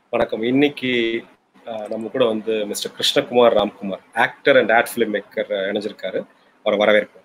வணக்கம் இன்னைக்கு அஹ், நம்ம கூட வந்து mister Krishnakumar Ramkumar actor and ad film maker இணைஞ்சிருக்காரு அவரை வரவேற்போம்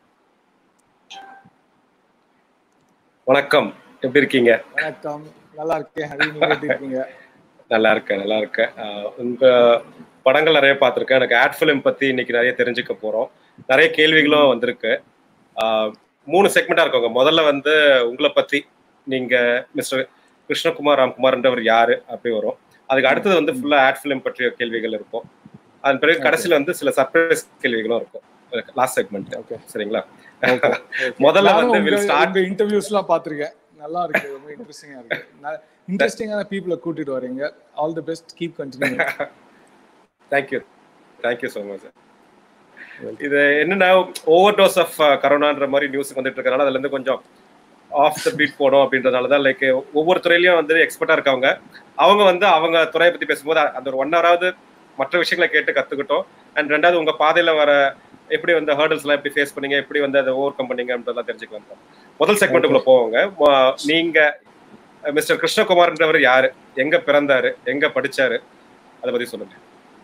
வணக்கம் எப்படி இருக்கீங்க வணக்கம் நல்லா இருக்கேன் ஹரி நீங்க எப்படி இருக்கீங்க நல்லா இருக்கேன் நல்லா இருக்கேன் அஹ், உங்க படங்கள் நிறைய பார்த்துருக்கேன் எனக்கு ஆட் ஃபிலிம் பத்தி இன்னைக்கு நிறைய தெரிஞ்சுக்க போறோம் நிறைய கேள்விகளும் வந்திருக்கு அஹ், மூணு செக்மெண்டா இருக்குங்க முதல்ல வந்து உங்களை பத்தி நீங்க மிஸ்டர் கிருஷ்ணகுமார் ராம்குமார்ன்றவர் யாரு அப்படி வரும் அதுக்கு அடுத்தது வந்து ஃபுல்லா ஆட் ஃபிலிம் பற்றிய கேள்விகள் இருக்கும் அதன் பிறகு கடைசியில வந்து சில சர்ப்ரைஸ் கேள்விகளும் இருக்கும் லாஸ்ட் செக்மெண்ட் ஓகே சரிங்களா முதல்ல வந்து வில் ஸ்டார்ட் உங்க இன்டர்வியூஸ்லாம் பாத்திருக்கேன் நல்லா இருக்கு ரொம்ப இன்ட்ரெஸ்டிங்கா இருக்கு இன்ட்ரெஸ்டிங்கான பீப்புளை கூட்டிட்டு வரீங்க all the best keep continue thank you thank you so much இது என்னன்னா ஓவர் டோஸ் ஆஃப் கரோனான்ற மாதிரி நியூஸ் வந்துட்டு இருக்கறனால அதுல இருந்து கொஞ்சம் ஆஃப் த பீட் போடும் அப்படின்றதால தான் லைக் ஒவ்வொரு துறையிலயும் வந்து எக்ஸ்பர்ட்டா இருக்காங்க அவங்க வந்து அவங்க துறையை பத்தி பேசும்போது அந்த ஒரு ஒன் ஹவராவது மற்ற விஷயங்களை கேட்டு கத்துக்கிட்டோம் அண்ட் ரெண்டாவது உங்க பாதையில வர எப்படி வந்து ஹேர்டல்ஸ் எல்லாம் எப்படி ஃபேஸ் பண்ணீங்க எப்படி வந்து அதை ஓவர் கம் பண்ணீங்கன்றதெல்லாம் தெரிஞ்சுக்கலாம் முதல் செக்மெண்ட்டுக்குள்ள போவாங்க ம- நீங்க மிஸ்டர் கிருஷ்ணகுமார்ன்றவர் யாரு எங்க பிறந்தாரு எங்க படிச்சாரு அதை பத்தி சொல்லுங்க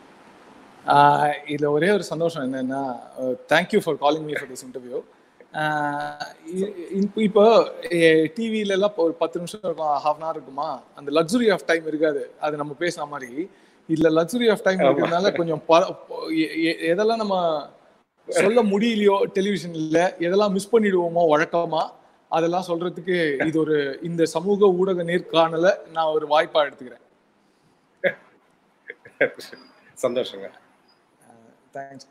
இதுல ஒரே ஒரு சந்தோஷம் என்னன்னா thank you for calling me for this interview இப்போ டிவில எல்லாம் இப்போ ஒரு பத்து நிமிஷம் இருக்கும் ஹாஃப் அன் ஹவர் இருக்குமா அந்த லக்ஸுரி ஆஃப் டைம் இருக்காது அது நம்ம பேசுன மாதிரி இதுல லக்ஸுரி ஆஃப் டைம் இருக்கிறதுனால கொஞ்சம் ப- எ- எ- எதெல்லாம் நம்ம சொல்ல முடியலையோ டெலிவிஷன்ல எதெல்லாம் மிஸ் பண்ணிடுவோமோ வழக்கமா அதெல்லாம் சொல்றதுக்கு இது ஒரு இந்த சமூக ஊடக நேர்காணல நான் ஒரு வாய்ப்பா எடுத்துக்கிறேன் சந்தோஷங்க தேங்க்ஸ்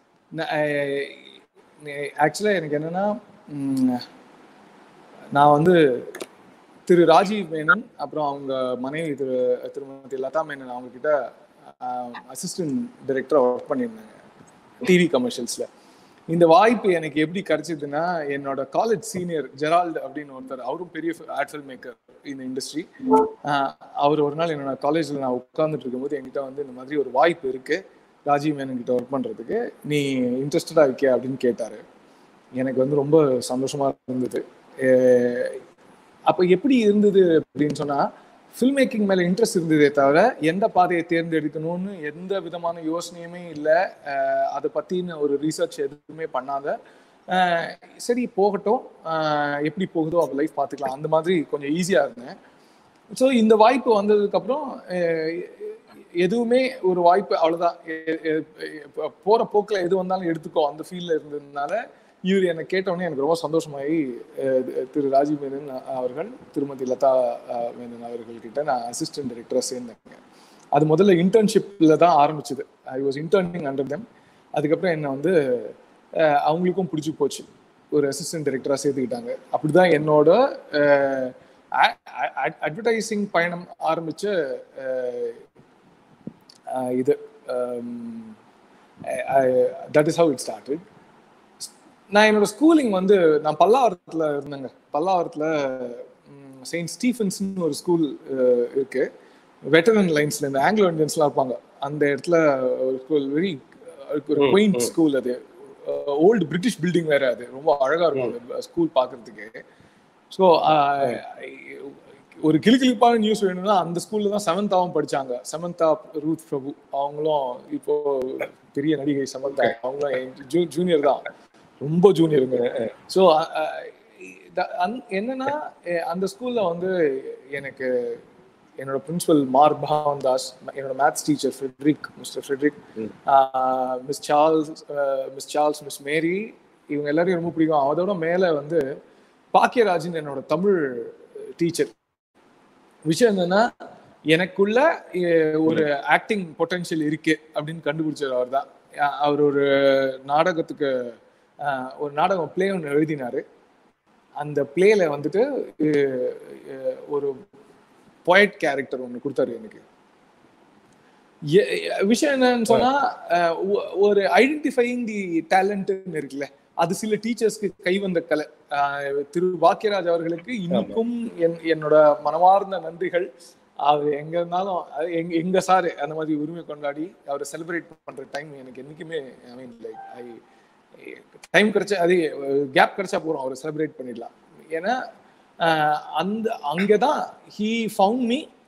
ஆக்சுவலாக எனக்கு என்னன்னா ம், நான் வந்து திரு ராஜீவ் மேனன் அப்புறம் அவங்க மனைவி திரு திருமதி லதா மேனன் அவங்க கிட்ட அசிஸ்டன்ட் டைரக்டராக ஒர்க் பண்ணியிருந்தாங்க டிவி கமர்ஷியல்ஸில் இந்த வாய்ப்பு எனக்கு எப்படி கிடைச்சதுன்னா என்னோட காலேஜ் சீனியர் ஜெரால்டு அப்படின்னு ஒருத்தர் அவரும் பெரிய ஆட் ஃபில்ம் மேக்கர் இந்த இண்டஸ்ட்ரி அவர் ஒரு நாள் என்னோட காலேஜில் நான் உட்கார்ந்துட்டு இருக்கும்போது என்கிட்ட வந்து இந்த மாதிரி ஒரு வாய்ப்பு இருக்கு ராஜீவ் மேனன் கிட்ட ஒர்க் பண்றதுக்கு நீ இன்ட்ரெஸ்டடா இருக்கியா அப்படின்னு கேட்டாரு எனக்கு வந்து ரொம்ப சந்தோஷமா இருந்தது அஹ் அப்ப எப்படி இருந்தது அப்படின்னு சொன்னா ஃபில்ம் மேக்கிங் மேல இன்ட்ரெஸ்ட் இருந்ததே தவிர எந்த பாதையை தேர்ந்தெடுக்கணும்னு எந்த விதமான யோசனையுமே இல்லை அதை பத்தின ஒரு ரிசர்ச் எதுவுமே பண்ணாத அஹ் சரி போகட்டும் அஹ் எப்படி போகுதோ அப்போ லைஃப் பார்த்துக்கலாம் அந்த மாதிரி கொஞ்சம் ஈஸியா இருந்தேன் ஸோ இந்த வாய்ப்பு வந்ததுக்கப்புறம் எதுவுமே ஒரு வாய்ப்பு அவ்வளோதான் எ- எ- எ- போற போக்கில் எது வந்தாலும் எடுத்துக்கோ அந்த ஃபீல்டில் இருந்ததுனால இவர் என்னை கேட்டவுடனே எனக்கு ரொம்ப சந்தோஷமாயி அஹ், திரு ராஜீவ் மேனன் அவர்கள் திருமதி லதா அஹ், மேனன் அவர்கள்கிட்ட நான் அசிஸ்டன்ட் டைரக்டராக சேர்ந்தேங்க அது முதல்ல இன்டர்ன்ஷிப்பில் தான் ஆரம்பிச்சது I was interning under them அதுக்கப்புறம் என்னை வந்து அஹ், அவங்களுக்கும் பிடிச்சி போச்சு ஒரு அசிஸ்டன்ட் டைரக்டராக சேர்த்துக்கிட்டாங்க அப்படிதான் என்னோட அட்வர்டைசிங் பயணம் ஆரம்பிச்ச அஹ், அஹ், இது that is how it started நான் என்னோட ஸ்கூலிங் வந்து நான் பல்லாவரத்தில் இருந்தேங்க பல்லாவரத்தில் செயின்ட் ஸ்டீஃபன்ஸ்னு ஒரு ஸ்கூல் இருக்கு வெட்டரன் லைன்ஸ்ல இந்த ஆங்கிலோ இந்தியன்ஸ்லாம் இருப்பாங்க அந்த இடத்துல ஒரு ஸ்கூல் வெரி ஒரு ம், குயிண்ட் ம். ஸ்கூல் அது ஓல்டு பிரிட்டிஷ் பில்டிங் வேற அது ரொம்ப அழகா இருக்கும் ஸ்கூல் பார்க்கிறதுக்கு ஸோ ஒரு கிளிக்கிளிப்பான நியூஸ் வேணும்னா அந்த ஸ்கூல்ல தான் செவன்த்தாவும் படிச்சாங்க சமந்தா ரூத் பிரபு அவங்களும் இப்போ பெரிய நடிகை சமந்தா அவங்களும் ஜூனியர் தான் ரொம்ப ஜூனியருங்க ஸோ என்னன்னா எ- அந்த ஸ்கூல்ல வந்து எனக்கு என்னோட பிரின்சிபல் மார் பகவான் தாஸ் என்னோட maths teacher Frederick mister Frederick ம். Miss Charles miss Charles miss Mary இவங்க எல்லாரையும் ரொம்ப பிடிக்கும் அதோட மேல வந்து பாக்கியராஜன் என்னோட தமிழ் டீச்சர் விஷயம் என்னன்னா எனக்குள்ள எ- ஒரு ஆக்டிங் பொட்டன்ஷியல் இருக்கு அப்படின்னு கண்டுபிடிச்சவர் அவர் தான் அவர் ஒரு நாடகத்துக்கு அஹ், ஒரு நாடகம் பிளே ஒன்று எழுதினாரு அந்த பிளேல வந்துட்டு அஹ், அஹ், ஒரு poet கேரக்டர் ஒன்று கொடுத்தாரு எனக்கு எ- எ- விஷயம் என்னன்னு சொன்னா அஹ், ஒ- ஒரு ஐடென்டிஃபைங் தி டேலண்ட்னு இருக்குல்ல அது சில டீச்சர்ஸ்க்கு கை வந்த கலை அஹ், திரு பாக்கியராஜ் அவர்களுக்கு இன்னைக்கும் என் என்னோட மனமார்ந்த நன்றிகள் அவர் எங்க இருந்தாலும் அது எங்க எங்க சாரு அந்த மாதிரி உரிமை கொண்டாடி அவரை செலிப்ரேட் பண்ற டைம் எனக்கு என்னைக்குமே ஐ மீன் லைக் ஐ டைம் கிடைச்சா அது கேப் கிடைச்சா போறோம் அவரை செலிப்ரேட் பண்ணிடலாம் ஏன்னா அஹ், அந்த அங்கதான் he found me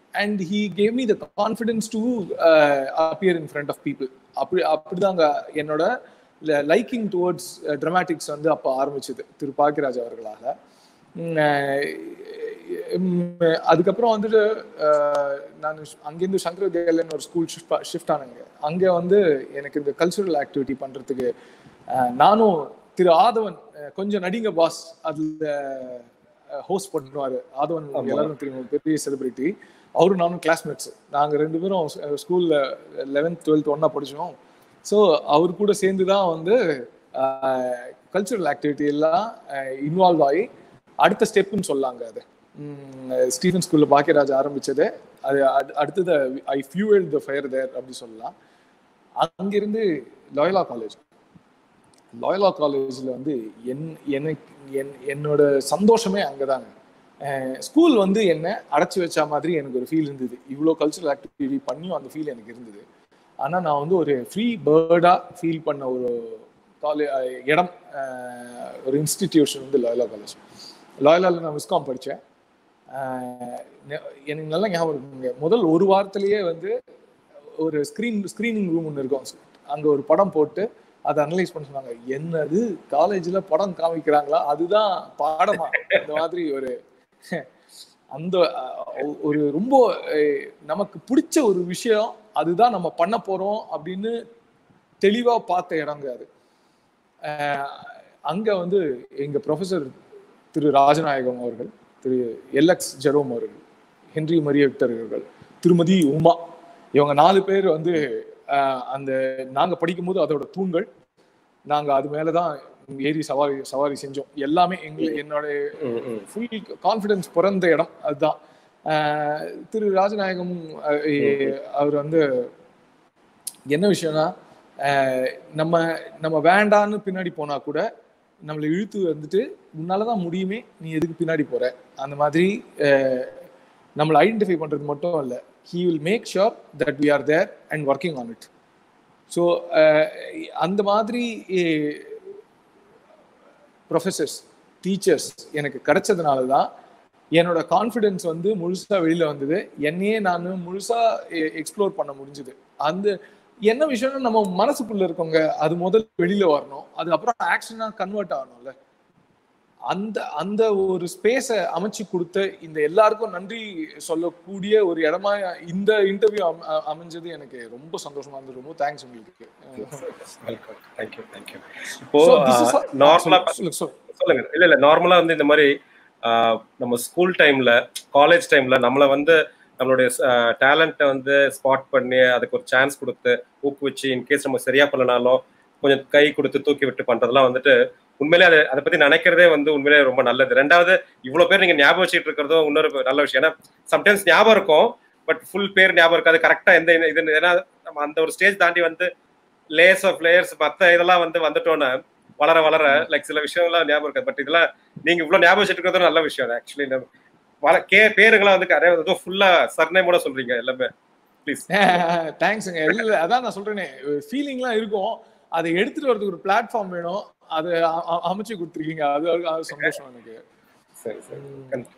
and he gave me the confidence to appear in front of people அப்படி அப்படிதாங்க என்னோட லைக்கிங் டுவர்ட்ஸ் ட்ராமாட்டிக்ஸ் வந்து அப்போ ஆரம்பிச்சது திரு பாக்கியராஜ் அவர்களால உம், அஹ், உம், அதுக்கப்புறம் வந்துட்டு அஹ், நான் அங்கேருந்து சங்கர வித்யாலயன் ஒரு ஸ்கூல் ஷிஃப்ட் ஷிஃப்ட் ஆனேங்க அங்கே வந்து எனக்கு இந்த கல்ச்சுரல் ஆக்டிவிட்டி பண்ணுறதுக்கு நானும் திரு ஆதவன் அஹ், கொஞ்சம் நடிங்க பாஸ் அதில் ஹோஸ்ட் பண்ணுவார் ஆதவன் ஆமா. எல்லாரும் தெரியும் பெரிய செலிபிரிட்டி அவரும் நானும் கிளாஸ்மேட்ஸ் நாங்கள் ரெண்டு பேரும் ஸ்கூலில் லெவன்த் டுவெல்த் ஒன்றா படித்தோம் ஸோ அவர் கூட சேர்ந்து தான் வந்து கல்ச்சுரல் ஆக்டிவிட்டி எல்லாம் இன்வால்வ் ஆகி அடுத்த ஸ்டெப்புன்னு சொல்லாங்க அது உம், ஸ்டீஃபன் ஸ்கூலில் பாக்கியராஜ் ஆரம்பிச்சது அது அடு- அடுத்தது ஐ ஃபியூவல் த ஃபயர் தேர் அப்படி சொல்லலாம் அங்கிருந்து லாயலா காலேஜ் லாயலா காலேஜில் வந்து என் எனக்கு என் என்னோட சந்தோஷமே அங்கதாங்க ஸ்கூல் வந்து என்ன அடைச்சி வச்ச மாதிரி எனக்கு ஒரு ஃபீல் இருந்தது இவ்வளோ கல்ச்சுரல் ஆக்டிவிட்டி பண்ணியும் அந்த ஃபீல் எனக்கு இருந்தது ஆனால் நான் வந்து ஒரு ஃப்ரீ பேர்டாக ஃபீல் பண்ண ஒரு காலே இடம் அஹ், ஒரு இன்ஸ்டிடியூஷன் வந்து லாயலா காலேஜ் லாயலாவில் நான் விஸ்காம் படித்தேன் எனக்கு நல்லா ஞாபகம் இருக்குங்க முதல் ஒரு வாரத்திலேயே வந்து ஒரு ஸ்க்ரீன் ஸ்க்ரீனிங் ரூம் ஒன்று இருக்கும் அங்கே ஒரு படம் போட்டு அதை அனலைஸ் பண்ண சொன்னாங்க என்னது காலேஜில் படம் காமிக்கிறாங்களா அதுதான் பாடமா இந்த மாதிரி ஒரு அந்த அஹ், ஒரு ரொம்ப அஹ், நமக்கு பிடிச்ச ஒரு விஷயம் அதுதான் நம்ம பண்ண போறோம் அப்படின்னு தெளிவா பார்த்த இடங்க அது அஹ், அங்க வந்து எங்க ப்ரொஃபசர் திரு ராஜநாயகம் அவர்கள் திரு எல்எக்ஸ் ஜெரோம் அவர்கள் ஹென்றி மரிய விக்டர் அவர்கள் திருமதி உமா இவங்க நாலு பேர் வந்து அஹ், அந்த நாங்க படிக்கும்போது அதோட தூண்கள் நாங்க அது மேலதான் ஏறி சவாரி சவாரி செஞ்சோம் எல்லாமே எங்க என்னோட ம், ம். ஃபுல் கான்ஃபிடன்ஸ் பிறந்த இடம் அதுதான் அஹ் திரு ராஜநாயகம் அஹ், எ- அவர் வந்து என்ன விஷயம்னா அஹ், நம்ம நம்ம வேண்டான்னு பின்னாடி போனா கூட நம்மளை இழுத்து வந்துட்டு உன்னாலதான் முடியுமே நீ எதுக்கு பின்னாடி போற அந்த மாதிரி அஹ், நம்மளை ஐடென்டிஃபை பண்றது மட்டும் இல்ல he will make sure that we are there and working on it so அந்த மாதிரி ப்ரொஃபஸர்ஸ் டீச்சர்ஸ் எனக்கு கிடைச்சதுனால தான் என்னோட கான்ஃபிடென்ஸ் வந்து முழுசா வெளியில வந்தது என்னையே நான் முழுசா எக்ஸ்ப்ளோர் பண்ண முடிஞ்சது அந்த என்ன விஷயம்னா நம்ம மனசுக்குள்ள இருக்கவங்க அது முதல்ல வெளியில வரணும் அதுக்கப்புறம் ஆக்ஷனா கன்வெர்ட் ஆகணும்ல அந்த அந்த ஒரு ஸ்பேஸை அமைச்சு கொடுத்த இந்த எல்லாருக்கும் நன்றி சொல்லக்கூடிய ஒரு இடமா இந்த இன்டர்வியூ அமைஞ்சது எனக்கு ரொம்ப சந்தோஷமா இருந்தது ரொம்ப தேங்க்ஸ் உங்களுக்கு வெல்கம் தேங்க்யூ தேங்க்யூ இப்போ So, this is a- நார்மலா சொல்லுங்க, சொல்லுங்க. சொல்லுங்க இல்ல இல்ல நார்மலா வந்து இந்த மாதிரி ஆஹ், நம்ம ஸ்கூல் டைம்ல காலேஜ் டைம்ல நம்மள வந்து நம்மளுடைய டேலண்ட்டை வந்து ஸ்பாட் பண்ணி அதுக்கு ஒரு சான்ஸ் கொடுத்து ஊக்குவிச்சு இன்கேஸ் நம்ம சரியா பண்ணனாலும் கொஞ்சம் கை கொடுத்து தூக்கி விட்டு பண்றதெல்லாம் வந்துட்டு உண்மையிலே அதை அதை பத்தி நினைக்கிறதே வந்து உண்மையிலே ரொம்ப நல்லது ரெண்டாவது இவ்வளவு பேர் நீங்க ஞாபகம் வச்சுட்டு இருக்கிறதும் இன்னொரு நல்ல விஷயம் ஏன்னா சம்டைம்ஸ் ஞாபகம் இருக்கும் பட் ஃபுல் பேர் ஞாபகம் இருக்காது கரெக்டா எந்த இது- இது ஏன்னா நம்ம அந்த ஒரு ஸ்டேஜ் தாண்டி வந்து லேயர்ஸ் ஆஃப் லேயர்ஸ் மத்த இதெல்லாம் வந்து வந்துட்டோன்னா வளர வளர லைக் சில விஷயங்கள்லாம் ஞாபகம் இருக்காது பட் இதெல்லாம் நீங்க இவ்வளவு ஞாபகம் வச்சுட்டு இருக்கிறது நல்ல விஷயம் ஆக்சுவலி வள கே பேருங்களாம் வந்து நிறைய ஏதோ ஃபுல்லா சர்நேமோட சொல்றீங்க எல்லாமே ப்ளீஸ் தேங்க்ஸுங்க இல்ல அதான் நான் சொல்றேனே ஃபீலிங்லாம் இருக்கும் அதை எடுத்துட்டு வரதுக்கு ஒரு பிளாட்ஃபார்ம் வேணும் அதை அ- அ- அமைச்சு கொடுத்துருக்கீங்க அது அது சந்தோஷம் எனக்கு சரி சரி கண்டி-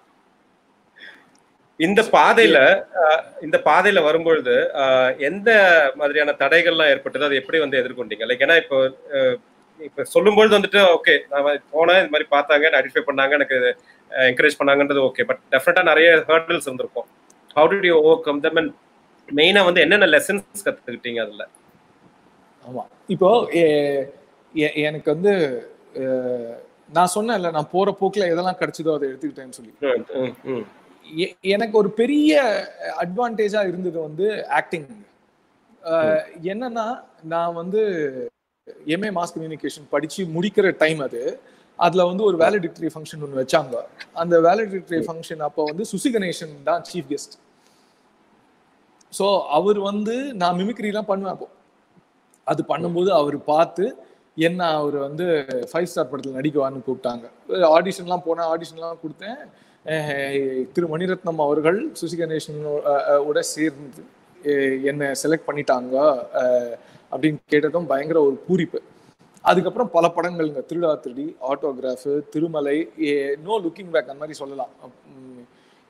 இந்த பாதையில அஹ், இந்த பாதையில வரும்பொழுது அஹ், எந்த மாதிரியான தடைகள்லாம் ஏற்பட்டது அதை எப்படி வந்து எதிர்கொண்டீங்க லைக் ஏன்னா இப்போ அஹ், இப்ப சொல்லும்பொழுது வந்துட்டு ஓகே நான் போனேன் இது மாதிரி பார்த்தாங்க ஐடென்டிஃபை பண்ணாங்க எனக்கு என்கரேஜ் பண்ணாங்கன்றது ஓகே பட் டெஃபினட்டா நிறைய ஹேர்டில்ஸ் இருந்திருக்கும் how did you overcome them and மெயினா வந்து என்னென்ன லெசன்ஸ் கத்துக்கிட்டீங்க அதுல ஆமா இப்போ எ- எ- எனக்கு வந்து அஹ், நான் சொன்னேன்ல நான் போற போக்குல எதெல்லாம் கிடைச்சதோ அதை எடுத்துக்கிட்டேன்னு சொல்லி ம், ம், ம். எ- எனக்கு ஒரு பெரிய அட்வான்டேஜா இருந்தது வந்து ஆக்டிங் என்னன்னா நான் வந்து எம்ஏ மாஸ் கம்யூனிகேஷன் படிச்சு முடிக்கிற டைம் அது அதுல வந்து ஒரு வேலிடிக்டரி ஃபங்க்ஷன் ஒன்று வச்சாங்க அந்த வேலிடிக்டரி ஃபங்க்ஷன் அப்போ வந்து சுசி கணேசன் தான் சீஃப் கெஸ்ட் ஸோ அவர் வந்து நான் மிமிக்ரிலாம் பண்ணுவேன் அப்போ அது பண்ணும்போது அவர் பார்த்து என்ன அவர் வந்து ஃபைவ் ஸ்டார் படத்தில் நடிக்கவான்னு கூப்பிட்டாங்க ஆடிஷன்லாம் போனேன் ஆடிஷன்லாம் கொடுத்தேன் அஹ் திரு மணிரத்னம் அவர்கள் சுசி கணேசன் அஹ், அஹ், உட சேர்ந்து அஹ், என்னை செலக்ட் பண்ணிட்டாங்க அஹ், அப்படின்னு கேட்டதும் பயங்கர ஒரு பூரிப்பு அதுக்கப்புறம் பல படங்கள்ங்க Thiruda Thirudi Autograph Thirumalai no looking back அந்த மாதிரி சொல்லலாம் உம்,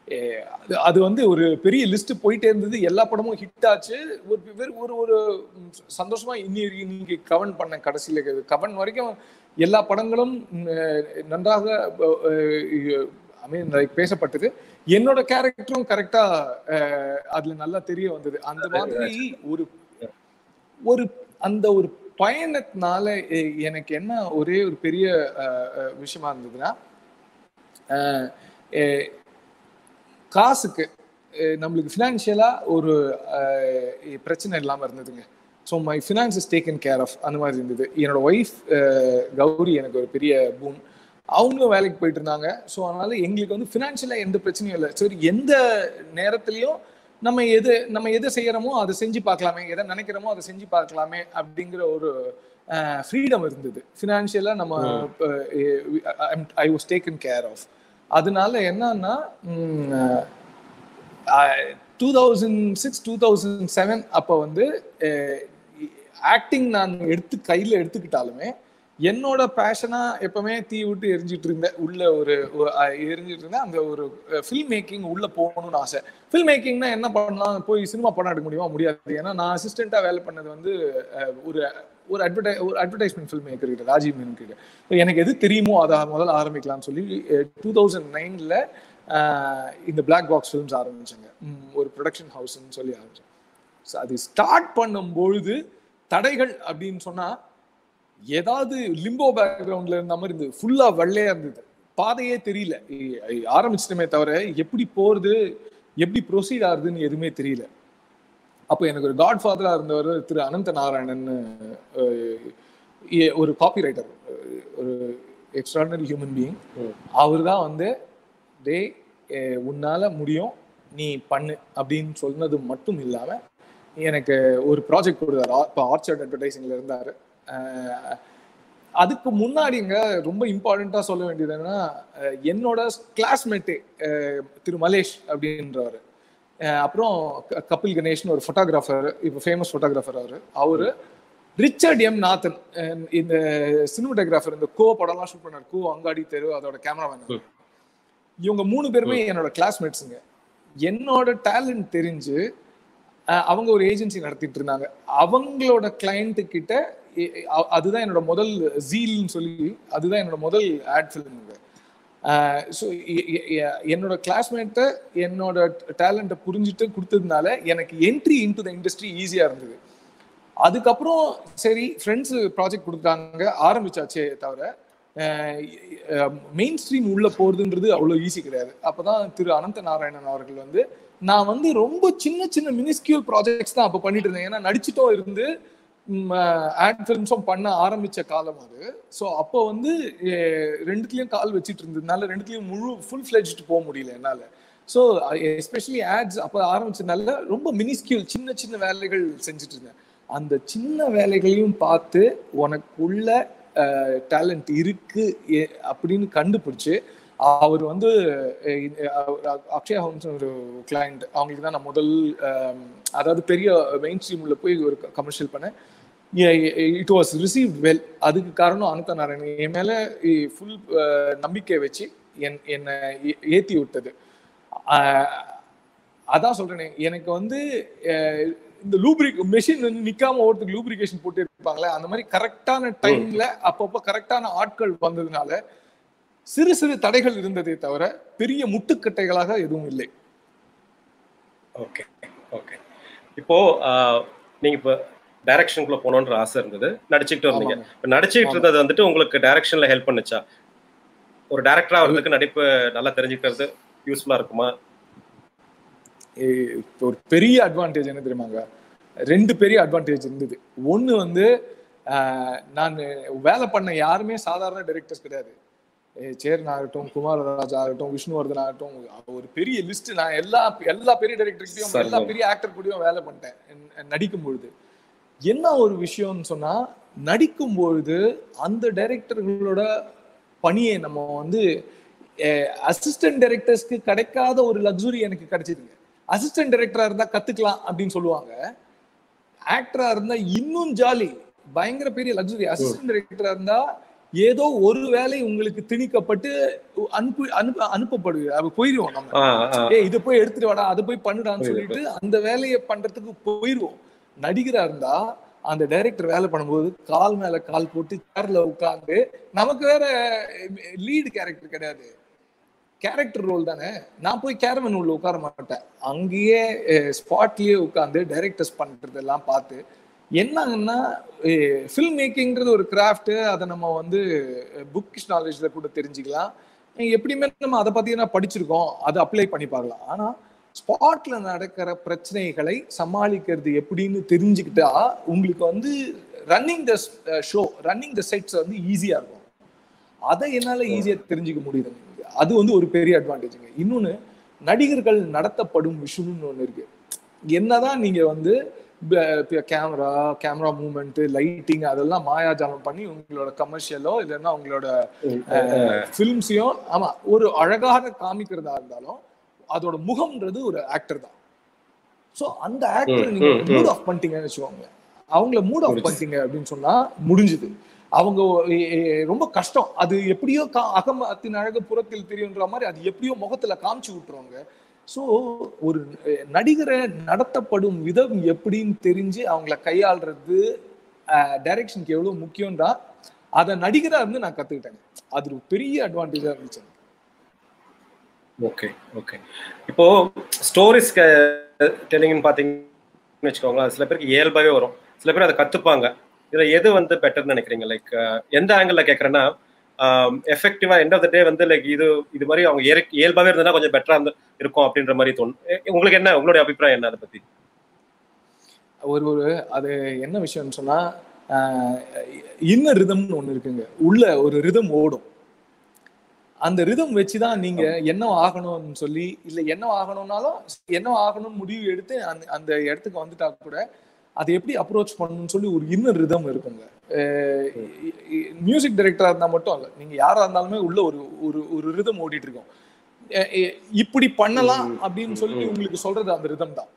அஹ் அது அது வந்து ஒரு பெரிய லிஸ்ட் போயிட்டே இருந்தது எல்லா படமும் ஹிட் ஆச்சு ஒரு வெறு- ஒரு ஒரு ம், சந்தோஷமா இன்னி இன்னைக்கு கவன் பண்ண கடைசியில கவன் வரைக்கும் எல்லா படங்களும் ம், அஹ், நன்றாக ஐ மீன் லைக் பேசப்பட்டது என்னோட கேரக்டரும் கரெக்டா அதுல நல்லா தெரிய வந்தது அந்த மாதிரி ஒரு ஒரு அந்த ஒரு பயணத்தினால எ- எனக்கு என்ன ஒரே ஒரு பெரிய அஹ், அஹ், விஷயமா இருந்ததுன்னா அஹ், எ- காசுக்கு அஹ், நம்மளுக்கு ஃபினான்ஷியலா ஒரு அஹ், பிரச்சனை இல்லாம இருந்ததுங்க so my finance is taken care of அந்த மாதிரி இருந்தது என்னோட ஒய்ஃப் கௌரி எனக்கு ஒரு பெரிய பூன் அவங்களும் வேலைக்கு போயிட்டு இருந்தாங்க ஸோ அதனால எங்களுக்கு வந்து ஃபினான்ஷியலாக எந்த பிரச்சனையும் இல்லை சரி எந்த நேரத்துலையும் நம்ம எது நம்ம எதை செய்யறோமோ அதை செஞ்சு பார்க்கலாமே எதை நினைக்கிறோமோ அதை செஞ்சு பார்க்கலாமே அப்படிங்கிற ஒரு ஃப்ரீடம் இருந்தது ஃபினான்ஷியலாக நம்ம I was taken care of அதனால என்னன்னா two thousand six two thousand seven அப்போ வந்து ஆக்டிங் நான் எடுத்து கையில் எடுத்துக்கிட்டாலுமே என்னோட பேஷனா எப்பவுமே தீ விட்டு எரிஞ்சிட்டு இருந்தேன் உள்ள ஒரு ஒரு, அஹ், எரிஞ்சிட்டு இருந்தேன் அந்த ஒரு ஃபில்ம் மேக்கிங் உள்ள போகணும்னு ஆசை ஃபில்ம் மேக்கிங்னா என்ன பண்ணலாம் போய் சினிமா படம் எடுக்க முடியுமா முடியாது ஏன்னா நான் அசிஸ்டண்டா வேலை பண்ணது வந்து அஹ், ஒரு ஒரு அட்வர்டை ஒரு அட்வர்டைஸ்மெண்ட் ஃபில்ம் மேக்கர் கிட்ட ராஜீவ் மேனன் கிட்ட So, எனக்கு எது தெரியுமோ அதை முதல்ல ஆரம்பிக்கலாம்னு சொல்லி டூ தௌசண்ட் நைன்ல இந்த பிளாக் பாக்ஸ் ஃபிலிம்ஸ் ஆரம்பிச்சாங்க ம், ஒரு ப்ரொடக்ஷன் ஹவுஸ்ன்னு சொல்லி ஆரம்பிச்சேன் ஸோ அது ஸ்டார்ட் பண்ணும்பொழுது தடைகள் அப்படின்னு சொன்னா ஏதாவது லிம்போ பேக்ரவுண்ட்ல இருந்த மாதிரி இருந்தது ஃபுல்லா வெள்ளையா இருந்தது பாதையே தெரியல இ- இ- ஆரம்பிச்சிட்டமே தவிர எப்படி போறது எப்படி ப்ரொசீட் ஆகுதுன்னு எதுவுமே தெரியல அப்போ எனக்கு ஒரு காட் ஃபாதரா இருந்தவர் திரு அனந்த நாராயணன் ஒரு காப்பி ரைட்டர் ஒரு எக்ஸ்ட்ராடனரி ஹியூமன் பீயிங் அவர் தான் வந்து டே உன்னால முடியும் நீ பண்ணு அப்படின்னு சொன்னது மட்டும் இல்லாம எனக்கு ஒரு ப்ராஜெக்ட் கொடுத்தாரு இப்போ ஆர்ச்சர்ட் அட்வர்டைசிங்ல இருந்தாரு அஹ் அதுக்கு முன்னாடிங்க ரொம்ப இம்பார்ட்டண்டா சொல்ல வேண்டியது என்னன்னா அஹ் என்னோட கிளாஸ்மேட்டு திரு மலேஷ் அப்படின்றவர் அப்புறம் க- கபில் கணேஷ்னு ஒரு ஃபோட்டோகிராஃபர் இப்போ ஃபேமஸ் ஃபோட்டோகிராஃபர் அவரு அவரு ரிச்சர்ட் எம் நாத்தன் அஹ் இந்த சினிமாட்டோகிராஃபர் இந்த கோ படம்லாம் ஷூட் பண்ணார் கோ அங்காடி தெரு அதோட கேமராமேன் இவங்க மூணு பேருமே என்னோட கிளாஸ்மேட்ஸுங்க என்னோட டேலண்ட் தெரிஞ்சு அஹ், அவங்க ஒரு ஏஜென்சி நடத்திட்டு இருந்தாங்க அவங்களோட கிளைண்ட் கிட்ட எ- எ- அ- அதுதான் என்னோட முதல் ஜீல்னு சொல்லி அதுதான் என்னோட முதல் ஆட் ஃபிலிமுங்க ஸோ என்னோட கிளாஸ்மேட்டை என்னோட டேலண்ட்டை புரிஞ்சுட்டு கொடுத்ததுனால எனக்கு என்ட்ரி இன்டு த இண்டஸ்ட்ரி ஈஸியாக இருந்தது அதுக்கப்புறம் சரி ஃப்ரெண்ட்ஸ் ப்ராஜெக்ட் கொடுத்தாங்க ஆரம்பிச்சாச்சே தவிர மெயின் ஸ்ட்ரீம் உள்ள போறதுன்றது அவ்வளோ ஈஸி கிடையாது அப்பதான் திரு அனந்த நாராயணன் அவர்கள் வந்து நான் வந்து ரொம்ப சின்ன சின்ன மினிஸ்கியூல் ப்ராஜெக்ட்ஸ் தான் அப்போ பண்ணிட்டு இருந்தேன் ஏன்னா நடிச்சிட்டும் இருந்து ஆட் ஃபிலிம்ஸும் பண்ண ஆரம்பிச்ச காலம் அது ஸோ அப்போ வந்து அஹ், ரெண்டுத்துலயும் கால் வச்சிட்டு இருந்ததுனால ரெண்டுத்துலயும் முழு ஃபுல் ஃபிளெஜ்டு போக முடியல என்னால ஸோ எஸ்பெஷலி ஆட்ஸ் அப்போ ஆரம்பிச்சதுனால ரொம்ப மினிஸ்கியூல் சின்ன சின்ன வேலைகள் செஞ்சுட்டு இருந்தேன் அந்த சின்ன வேலைகளையும் பார்த்து உனக்குள்ள டேலண்ட் இருக்கு எ- அப்படின்னு கண்டுபிடிச்சு அவர் வந்து அஹ், இந்த, அஹ், அக்ஷயா ஹோம்ஸ் ஒரு கிளைண்ட் அவங்களுக்கு தான் நான் முதல் அஹ், அதாவது பெரிய மெயின் ஸ்ட்ரீம்ல போய் ஒரு கமர்ஷியல் பண்ணேன் இட் வாஸ் ரிசீவ் வெல் அதுக்கு காரணம் அனந்த நாராயணன் என் மேல ஃபுல் நம்பிக்கை வச்சு என் என்னை ஏ- ஏத்தி விட்டது ஆஹ் அதான் சொல்றேனே எனக்கு வந்து அஹ், இந்த லூப்ரிக் மெஷின் வந்து நிக்காம ஓட்டுறதுக்கு லூப்ரிகேஷன் போட்டு இருப்பாங்களே அந்த மாதிரி கரெக்டான டைம்ல அப்பப்போ கரெக்டான ஆட்கள் வந்ததுனால சிறு சிறு தடைகள் இருந்ததே தவிர பெரிய முட்டுக்கட்டைகளாக எதுவும் இல்லை ஓகே ஓகே இப்போ ஆஹ், நீங்க இப்போ டைரக்ஷனுக்குள்ள போகணுன்ற ஆசை இருந்தது நடிச்சுக்கிட்டு இருந்தீங்க ஆமாங்க. இப்ப நடிச்சுக்கிட்டு இருந்தது வந்துட்டு உங்களுக்கு டைரக்ஷன்ல ஹெல்ப் பண்ணுச்சா ஒரு டைரக்டரா வர்றதுக்கு நடிப்பு நல்லா தெரிஞ்சுக்கிறது யூஸ்ஃபுல்லா இருக்குமா ஏ- இப்போ ஒரு பெரிய அட்வான்டேஜ் என்ன தெரியுமாங்க ரெண்டு பெரிய அட்வான்டேஜ் இருந்தது ஒன்று வந்து ஆஹ், நான் வேலை பண்ண யாருமே சாதாரண டைரக்டர்ஸ் கிடையாது ஏ, சேரன் ஆகட்டும் குமாரராஜ் ஆகட்டும் விஷ்ணுவர்தன் ஆகட்டும் ஒரு பெரிய லிஸ்ட் நான் எல்லா எல்லா பெரிய டைரக்டர்கிட்டையும் எல்லா சர்வம். பெரிய ஆக்டர் கூடயும் வேலை பண்ணிட்டேன் ந- நடிக்கும் பொழுது என்ன ஒரு விஷயம்னு சொன்னா நடிக்கும் பொழுது அந்த டைரக்டர்களோட பணியை நம்ம வந்து அசிஸ்டன்ட் டைரக்டர்ஸ்க்கு கிடைக்காத ஒரு லக்ஸுரி எனக்கு கிடைச்சதுங்க அசிஸ்டன்ட் டைரக்டரா இருந்தா கத்துக்கலாம் அப்படின்னு சொல்லுவாங்க ஆக்டரா இருந்தா இன்னும் ஜாலி பயங்கர பெரிய லக்ஸுரி அசிஸ்டன்ட் டைரக்டரா இருந்தா ஏதோ ஒரு வேலை உங்களுக்கு திணிக்கப்பட்டு அனுப்பி அனுப்ப அனுப்பப்படுது அது போயிடுவோம் நம்ம ஆ, ஆ. ஏய் இதை போய் எடுத்துட்டு வாடா அதை போய் பண்ணுடான்னு சொல்லிட்டு அந்த வேலையை பண்றதுக்கு போயிடுவோம் நடிகரா இருந்தா அந்த டைரக்டர் வேலை பண்ணும்போது கால் மேல கால் போட்டு சேர்ல உட்கார்ந்து நமக்கு வேற லீடு கேரக்டர் கிடையாது கேரக்டர் ரோல் தானே நான் போய் கேரவன் உள்ள உட்கார மாட்டேன் அங்கேயே ஸ்பாட்லயே உட்காந்து டைரக்டர்ஸ் பண்றதெல்லாம் பார்த்து என்னங்கன்னா ஃபில்ம் மேக்கிங்கிறது ஒரு கிராஃப்ட் அதை நம்ம வந்து புக்கிஷ் நாலேஜ்ல கூட தெரிஞ்சுக்கலாம் எப்படியுமே நம்ம அதை பத்தி படிச்சிருக்கோம் அதை அப்ளை பண்ணி பார்க்கலாம் ஆனா ஸ்பாட்ல நடக்கிற பிரச்சனைகளை சமாளிக்கிறது எப்படின்னு தெரிஞ்சுக்கிட்டா உங்களுக்கு வந்து running the show running the sets வந்து ஈஸியா இருக்கும் அதை என்னால ஈஸியா தெரிஞ்சுக்க முடியுது எனக்கு. அது வந்து ஒரு பெரிய அட்வான்டேஜுங்க இன்னொன்னு நடிகர்கள் நடத்தப்படும் விஷயம்னு ஒண்ணு இருக்கு என்னதான் நீங்க வந்து கேமரா கேமரா மூவ்மெண்ட் லைட்டிங் அதெல்லாம் மாயாஜாலம் பண்ணி உங்களோட கமர்ஷியலோ இல்லைன்னா உங்களோட ஃபிலிம்ஸையும் ஆமா ஒரு அழகாக காமிக்கிறதா இருந்தாலும் அதோட முகம்ன்றது ஒரு ஆக்டர் தான் சோ அந்த ஆக்டர் ம், நீங்க ம், ம். மூட் ஆஃப் பண்ணிட்டீங்கன்னு வச்சுக்கோங்க அவங்கள மூட் ஆஃப் பண்ணிட்டீங்க அப்படின்னு சொன்னா முடிஞ்சுது அவங்க எ- எ- ரொம்ப கஷ்டம் அது எப்படியோ கா- அகமத்தின் அழகு புறத்தில் தெரியுன்ற மாதிரி அது எப்படியோ முகத்துல காமிச்சு விட்டுருவாங்க சோ ஒரு அஹ், நடிகரை நடத்தப்படும் விதம் எப்படின்னு தெரிஞ்சு அவங்கள கையாள்றது டைரக்ஷனுக்கு எவ்வளவு முக்கியம்டா அதை நடிகரா இருந்து நான் கத்துக்கிட்டேன் அது ஒரு பெரிய அட்வான்டேஜா இருந்துச்சு எனக்கு. ஓகே ஓகே இப்போ ஸ்டோரிஸ் டெல்லிங்னு பார்த்தீங்கன்னு வச்சுக்கோங்களேன் சில பேருக்கு இயல்பாவே வரும் சில பேர் அதை கத்துப்பாங்க இதுல எது வந்து பெட்டர்னு நினைக்கிறீங்க லைக் எந்த ஆங்கிள் கேட்கறேன்னா எஃபெக்டிவா எண்ட் ஆஃப் த டே வந்து லைக் இது இது மாதிரி அவங்க இயற்கை- இயல்பாவே இருந்ததுன்னா கொஞ்சம் பெட்டரா இருந்து இருக்கும் அப்படின்ற மாதிரி தோணும் எ- உங்களுக்கு என்ன உங்களுடைய அபிப்பிராயம் என்ன அதை பத்தி ஒரு ஒரு அது என்ன விஷயம்னு சொன்னா இன்ன ரிதம்னு ஒண்ணு இருக்குங்க உள்ள ஒரு ரிதம் ஓடும் அந்த ரிதம் வச்சுதான் நீங்க என்ன ஆகணும்னு சொல்லி இல்ல என்ன ஆகணும்னாலும் என்ன ஆகணும்னு முடிவு எடுத்து அந்த அந்த இடத்துக்கு வந்துட்டா கூட அதை எப்படி அப்ரோச் பண்ணணும்னு சொல்லி ஒரு இன்னர் ரிதம் இருக்குங்க மியூசிக் டைரக்டரா இருந்தா மட்டும் இல்ல நீங்க யாரா இருந்தாலுமே உள்ள ஒரு ஒரு ஒரு ரிதம் ஓடிட்டு இருக்கும் அஹ் எ- இப்படி பண்ணலாம் அப்படின்னு சொல்லி உங்களுக்கு சொல்றது அந்த ரிதம் தான்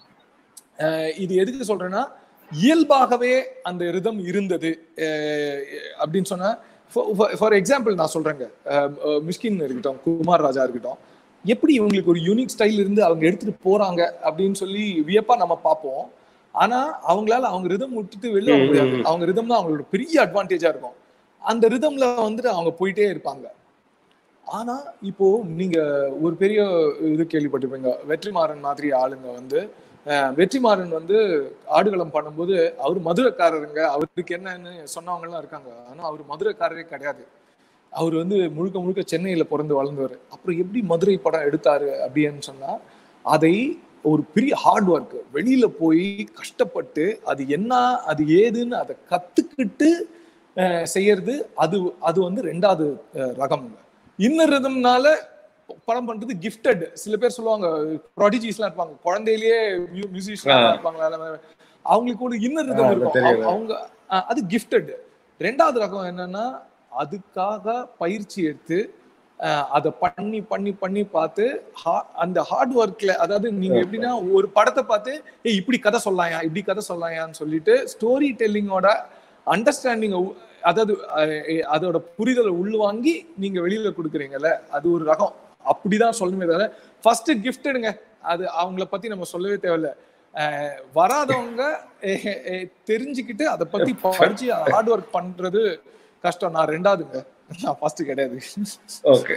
அஹ் இது எதுக்கு சொல்றேன்னா இயல்பாகவே அந்த ரிதம் இருந்தது அஹ் அப்படின்னு சொன்னா ஃபார் எக்ஸாம்பிள் நான் சொல்றேங்க அஹ் அஹ் மிஷ்கின் இருக்கட்டும் குமார் ராஜா இருக்கட்டும் எப்படி இவங்களுக்கு ஒரு யூனிக் ஸ்டைல் இருந்து அவங்க எடுத்துட்டு போறாங்க அப்படின்னு சொல்லி வியப்பா நம்ம பார்ப்போம் ஆனா அவங்களால அவங்க ரிதம் விட்டுட்டு வெளில வர முடியாது அவங்க ரிதம் தான் அவங்களோட பெரிய அட்வான்டேஜா இருக்கும் அந்த ரிதம்ல வந்துட்டு அவங்க போயிட்டே இருப்பாங்க ஆனா இப்போ நீங்க ஒரு பெரிய இது கேள்விப்பட்டிருப்பீங்க வெற்றிமாறன் மாதிரி ஆளுங்க வந்து அஹ், வெற்றிமாறன் வந்து ஆடுகளம் பண்ணும்போது அவர் மதுரைக்காரருங்க அவருக்கு என்னன்னு சொன்னவங்க எல்லாம் இருக்காங்க ஆனா அவர் மதுரைக்காரரே கிடையாது அவர் வந்து முழுக்க முழுக்க சென்னையில பிறந்து வளர்ந்தவர் அப்புறம் எப்படி மதுரை படம் எடுத்தாரு அப்படின்னு சொன்னா அதை ஒரு பெரிய ஹார்ட் ஒர்க் வெளியில போய் கஷ்டப்பட்டு அது என்ன அது ஏதுன்னு அதை கத்துக்கிட்டு அஹ், செய்யறது அது அது வந்து ரெண்டாவது அஹ், ரகம்ங்க இன்னர் ரிதம்னால படம் பண்றது கிஃப்டட் சில பேர் சொல்லுவாங்க ப்ராடிஜிஸ்லாம் இருப்பாங்க குழந்தையிலேயே மியூசிஷியன் ஆ. இருப்பாங்க அவங்களுக்கு ஒரு இன்னர் ஆ, ரிதம் அது இருக்கும் தெரியும். அவங்க- அவங்க அஹ், அது கிஃப்டட் ரெண்டாவது ரகம் என்னன்னா அதுக்காக பயிற்சி எடுத்து அஹ், அதை பண்ணி பண்ணி பண்ணி பார்த்து ஹா- அந்த ஹார்ட் ஒர்க்ல அதாவது நீங்க எப்படின்னா ஒரு படத்தை பார்த்து ஏய் இப்படி கதை சொல்லலாயா இப்படி கதை சொல்லலாயான்னு சொல்லிட்டு ஸ்டோரி டெல்லிங்கோட அண்டர்ஸ்டாண்டிங் அதாவது அஹ், அதோட புரிதலை உள்வாங்கி நீங்க வெளியில கொடுக்குறீங்கல்ல அது ஒரு ரகம் அப்படிதான் சொல்லணுமே தவிர ஃபர்ஸ்ட் கிஃப்டடுங்க அது அவங்கள பத்தி நம்ம சொல்லவே தேவையில்ல அஹ், வராதவங்க அஹ், அஹ், தெரிஞ்சுக்கிட்டு அதை பத்தி படிச்சு ஹார்ட் ஒர்க் பண்றது கஷ்டம் நான் ரெண்டாவதுங்க நான் ஃபர்ஸ்ட் கிடையாது ஓகே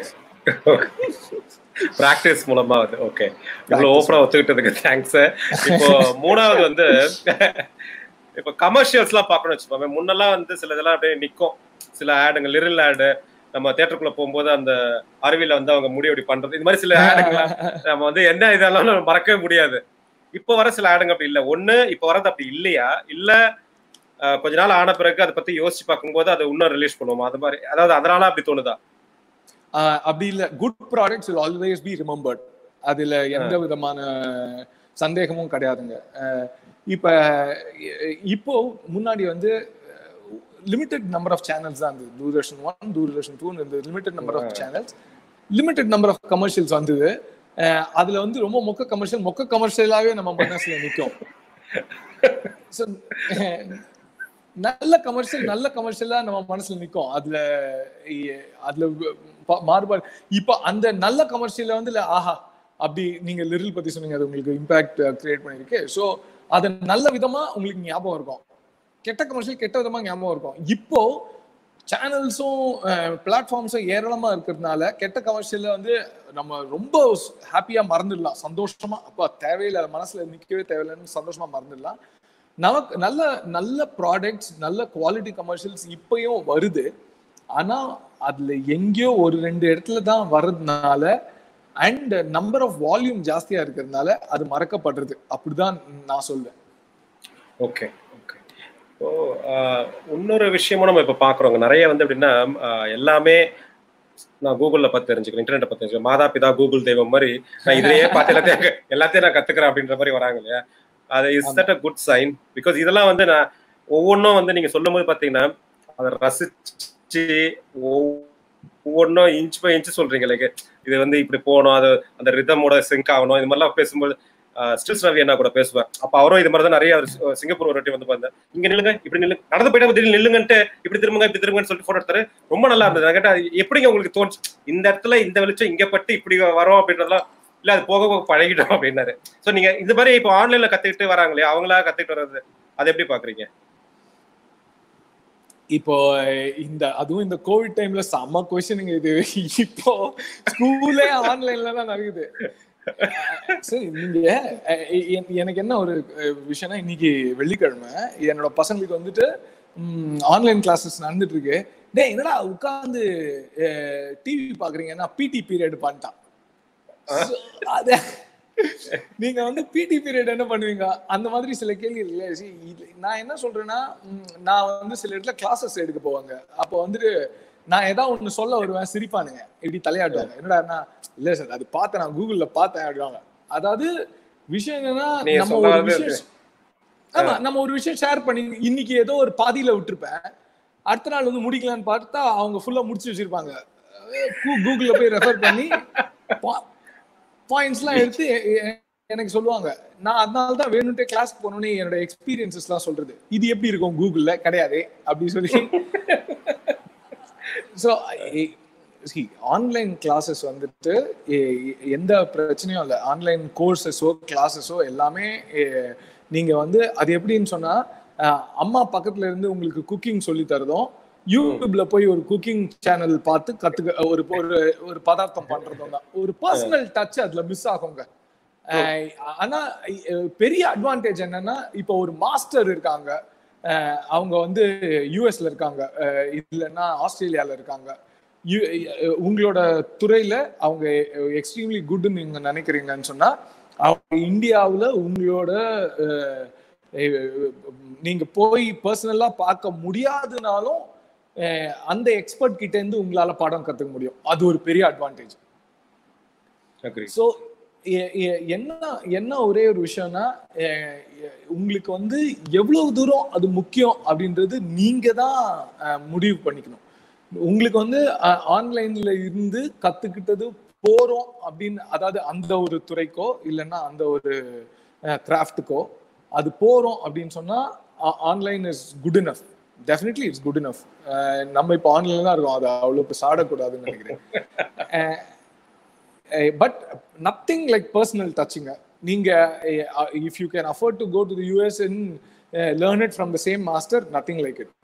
பிராக்டிஸ் மூலமா வந்து ஓகே இவ்வளவு ஓப்பனா ஒத்துக்கிட்டதுக்கு தேங்க்ஸ் இப்போ மூணாவது வந்து இப்போ கமர்ஷியல்ஸ் எல்லாம் பார்க்கணும் வச்சுக்கோங்க முன்னெல்லாம் வந்து சில இதெல்லாம் அப்படியே நிக்கும் சில ஆடுங்க லிரில் ஆடு நம்ம தேட்டருக்குள்ள போகும்போது அந்த அருவியில வந்து அவங்க முடி அப்படி பண்றது இது மாதிரி சில ஆடுங்க நம்ம வந்து என்ன இதெல்லாம் நம்ம மறக்கவே முடியாது இப்போ வர சில ஆடுங்க அப்படி இல்ல ஒண்ணு இப்போ வரது அப்படி இல்லையா இல்ல அஹ், கொஞ்ச நாள் ஆன பிறகு அதை பத்தி யோசிச்சு பார்க்கும்போது அதை இன்னும் ரிலீஸ் பண்ணுவோமா அது மாதிரி அதாவது அதனால அப்படி தோணுதா ஆஹ் அப்படி இல்ல good products will always be remembered அதுல எந்த விதமான சந்தேகமும் கிடையாதுங்க ஆஹ் இப்ப இ- இப்போ முன்னாடி வந்து லிமிடெட் நம்பர் ஆஃப் சேனல்ஸ் தான் இருந்தது தூர்தர்ஷன் ஒன் தூர்தர்ஷன் டூ இருந்தது limited number of channels limited number of commercials வந்தது ஆஹ் அதுல வந்து ரொம்ப மொக்க கமர்ஷியல் மொக்க கமர்ஷியலாவே நம்ம மனசுல நிக்கும் So, நல்ல கமர்ஷியல் நல்ல கமர்ஷியலா நம்ம மனசுல நிக்கும் அதுல இ- அதுல ப- மாறுபாடு இப்போ அந்த நல்ல கமர்ஷியல வந்து இல்ல, ஆஹா அப்படி நீங்க லிரில் பத்தி சொன்னீங்க அது உங்களுக்கு இம்பாக்ட் கிரியேட் பண்ணிருக்கு ஸோ அது நல்ல விதமா உங்களுக்கு ஞாபகம் இருக்கும் கெட்ட கமர்ஷியல் கெட்ட விதமா ஞாபகம் இருக்கும் இப்போ சேனல்ஸும் பிளாட்ஃபார்ம்ஸும் ஏராளமா இருக்கிறதுனால கெட்ட கமர்ஷியல்ல வந்து நம்ம ரொம்ப ஹாப்பியா மறந்துடலாம் சந்தோஷமா அப்பா தேவையில்லை அது மனசுல நிக்கவே தேவையில்லைன்னு சந்தோஷமா மறந்துடலாம் நமக்கு நல்ல நல்ல ப்ராடக்ட்ஸ் நல்ல குவாலிட்டி கமர்ஷியல்ஸ் இப்பயும் வருது ஆனா அதுல எங்கேயோ ஒரு ரெண்டு இடத்துல தான் வர்றதுனால அண்ட் நம்பர் ஆஃப் வால்யூம் ஜாஸ்தியா இருக்கிறதுனால அது மறக்கப்படுறது அப்படிதான் நான் சொல்வேன் ஓகே ஓகே ஓ இன்னொரு விஷயமும் நம்ம இப்போ பார்க்குறோங்க நிறைய வந்து எப்படின்னா ஆஹ் எல்லாமே நான் கூகுளில் பார்த்து தெரிஞ்சுக்கிறேன் இன்டர்நெட்டை பார்த்து தெரிஞ்சுக்கிறேன் மாதா பிதா கூகுள் தெய்வம் மாதிரி நான் இதுலயே பார்த்து எல்லாத்தையும் க- எல்லாத்தையும் நான் கத்துக்கிறேன் அப்படின்ற மாதிரி வராங்க இல்லையா அது is that a good sign because இதெல்லாம் வந்து நான் ஒவ்வொன்றும் வந்து நீங்க சொல்லும் போது பார்த்தீங்கன்னா அதை ரசிச்சு ஒவ்வொ- ஒவ்வொன்றும் இன்ச் பை இன்ச் சொல்றீங்க லைக் இது வந்து இப்படி போகணும் அது அந்த ரிதமோட சிங்க் ஆகணும் இது மாதிரிலாம் பேசும்போது ஸ்டில்ஸ் ரவி அண்ணா கூட பேசுவேன் அப்ப அவரும் இது மாதிரி தான் நிறைய அவர் சி- சிங்கப்பூர் ஒரு வாட்டி வந்து பார்த்தேன் இங்க நில்லுங்க இப்படி நில்லு நடந்து போயிட்டா திடீர்னு நில்லுங்கன்ட்டு இப்படி திரும்புங்க இப்படி திரும்புங்கன்னு சொல்லிட்டு போட்டோ எடுத்தாரு ரொம்ப நல்லா இருந்தது நான் கேட்டேன் அது எப்படிங்க உங்களுக்கு தோணுச்சு இந்த இடத்துல இந்த வெளிச்சம் இங்க பட்டு இப்படி வரோம் அப்படின்றதெல்லாம் இல்ல அது போக போக பழகிட்டோம் அப்படின்னாரு சோ நீங்க இது மாதிரி இப்போ ஆன்லைன்ல கத்துக்கிட்டு வராங்க இல்லையா அவங்களா கத்துக்கிட்டு வர்றது அதை எப்படி பாக்குறீங்க இப்போ இந்த அதுவும் இந்த கோவிட் டைம்ல செம்ம கொஸ்டினுங்க இது இப்போ ஸ்கூலே ஆன்லைன்ல தான் நடக்குது அஹ் சரி நீங்க அஹ் எ- எனக்கு என்ன ஒரு அஹ், விஷயம்னா இன்னைக்கு வெள்ளிக்கிழமை என்னோட பசங்களுக்கு வந்துட்டு ஆன்லைன் கிளாஸஸ் நடந்துட்டு இருக்கு டேய் என்னடா உட்கார்ந்து டிவி பாக்குறீங்கன்னா பிடி பீரியட் பண்ணிட்டான் So, அத நீங்க வந்து பிடி பீரியட் என்ன பண்ணுவீங்க அந்த மாதிரி சில கேள்வி இருக்குல்ல see, இது- நான் என்ன சொல்றேன்னா ம், நான் வந்து சில இடத்துல கிளாஸஸ் எடுக்க போவாங்க அப்போ வந்துட்டு நான் ஏதாவது ஒண்ணு சொல்ல வருவேன் சிரிப்பானுங்க இப்படி தலையாட்டுவாங்க என்னடா இல்ல சார் அது பார்த்தேன் நான் கூகுள்ல பார்த்தேன் அப்படிவாங்க அதாவது விஷயம் என்னன்னா நீங்க நம்ம ஒரு சொல்லாதது விஷயம் ஆமா நம்ம ஒரு விஷயம் ஷேர் பண்ணி இன்னைக்கு ஏதோ ஒரு பாதியில விட்டுருப்பேன் அடுத்த நாள் வந்து முடிக்கலான்னு பார்த்தா அவங்க ஃபுல்லா முடிச்சு வச்சிருப்பாங்க கூ- கூகுள்ல போய் ரெஃபர் பண்ணி பாயிண்ட்ஸ்லாம் எடுத்து எ- எ- எனக்கு சொல்லுவாங்க நான் அதனால தான் வேணும்ட்டே கிளாஸ்க்கு போகணும்னு என்னோட எக்ஸ்பீரியன்சஸ்லாம் சொல்றது இது எப்படி இருக்கும் கூகுள்ல கிடையாது அப்படி சொல்லி ஸோ ஆன்லைன் கிளாஸஸ் வந்துட்டு எ- எ- எந்த பிரச்சனையும் இல்லை ஆன்லைன் கோர்சஸோ கிளாஸஸோ எல்லாமே எ, நீங்க வந்து அது எப்படின்னு சொன்னா அஹ், அம்மா பக்கத்துல இருந்து உங்களுக்கு குக்கிங் சொல்லி தரதும் யூடியூப்ல போய் ஒரு குக்கிங் சேனல் பார்த்து கத்துக்க ஒரு ஒரு ஒரு பதார்த்தம் பண்றதும் தான் ஒரு பர்சனல் டச் அதுல மிஸ் ஆகுங்க அஹ், ஆனா அஹ், பெரிய அட்வான்டேஜ் என்னன்னா இப்போ ஒரு மாஸ்டர் இருக்காங்க அஹ், அவங்க வந்து யூஎஸ்ல இருக்காங்க அஹ், இல்லைன்னா ஆஸ்திரேலியால இருக்காங்க யு- அஹ், உங்களோட துறையில அவங்க எக்ஸ்ட்ரீம்லி குட்னு நீங்க நினைக்கிறீங்கன்னு சொன்னா அவங்க இந்தியாவுல உங்களோட அஹ், அஹ், நீங்க போய் பர்சனலா பார்க்க முடியாதுனாலும் அஹ், அந்த எக்ஸ்பர்ட் கிட்ட இருந்து உங்களால பாடம் கத்துக்க முடியும் அது ஒரு பெரிய அட்வான்டேஜ் அக்ரி ஸோ என்ன என்ன ஒரே ஒரு விஷயம்னா அஹ், எ- உங்களுக்கு வந்து எவ்வளவு தூரம் அது முக்கியம் அப்படின்றது நீங்க தான் அஹ், முடிவு பண்ணிக்கணும் உங்களுக்கு வந்து ஆன்லைன்ல இருந்து கத்துக்கிட்டது போறோம் அப்படின்னு அதாவது அந்த ஒரு துறைக்கோ இல்லைன்னா அந்த ஒரு கிராஃப்ட்டுக்கோ அது போறோம் அப்படின்னு சொன்னா online is good enough definitely it's good enough நம்ம இப்போ ஆன்லைன்ல தான் இருக்கோம் அது அவ்வளோ இப்போ சாடக்கூடாதுன்னு நினைக்கிறேன் பட் நத்திங் லைக் பர்சனல் டச்சுங்க நீங்க if you can afford to go to the US in learn it from the same master nothing like it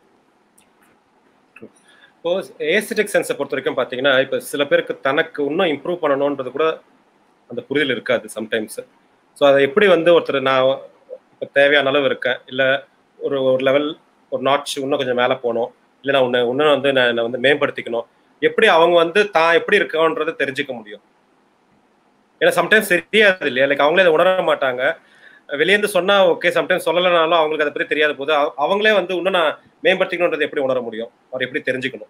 இப்போ ஏஸ்தட்டிக் சென்ஸை பொறுத்த வரைக்கும் பார்த்தீங்கன்னா இப்போ சில பேருக்கு தனக்கு இன்னும் இம்ப்ரூவ் பண்ணணுன்றது கூட அந்த புரிதல் இருக்காது சம்டைம்ஸ் ஸோ அதை எப்படி வந்து ஒருத்தர் நான் இப்போ தேவையான அளவு இருக்கேன் இல்லை ஒரு ஒரு லெவல் ஒரு நாட்ச் இன்னும் கொஞ்சம் மேலே போகணும் இல்லை நான் உன்னை இன்னும் வந்து நான் என்னை வந்து மேம்படுத்திக்கணும் எப்படி அவங்க வந்து தான் எப்படி இருக்கான்றதை தெரிஞ்சுக்க முடியும் ஏன்னா சம்டைம்ஸ் தெரியாது இல்லையா லைக் அவங்களே அதை உணர மாட்டாங்க வெளியேந்து சொன்னா ஓகே சம்டைம்ஸ் சொல்லலைனாலும் அவங்களுக்கு அதை பத்தி தெரியாத போது அவ- அவங்களே வந்து இன்னும் நான் மேம்படுத்திக்கணுன்றதை எப்படி உணர முடியும் அவர் எப்படி தெரிஞ்சுக்கணும்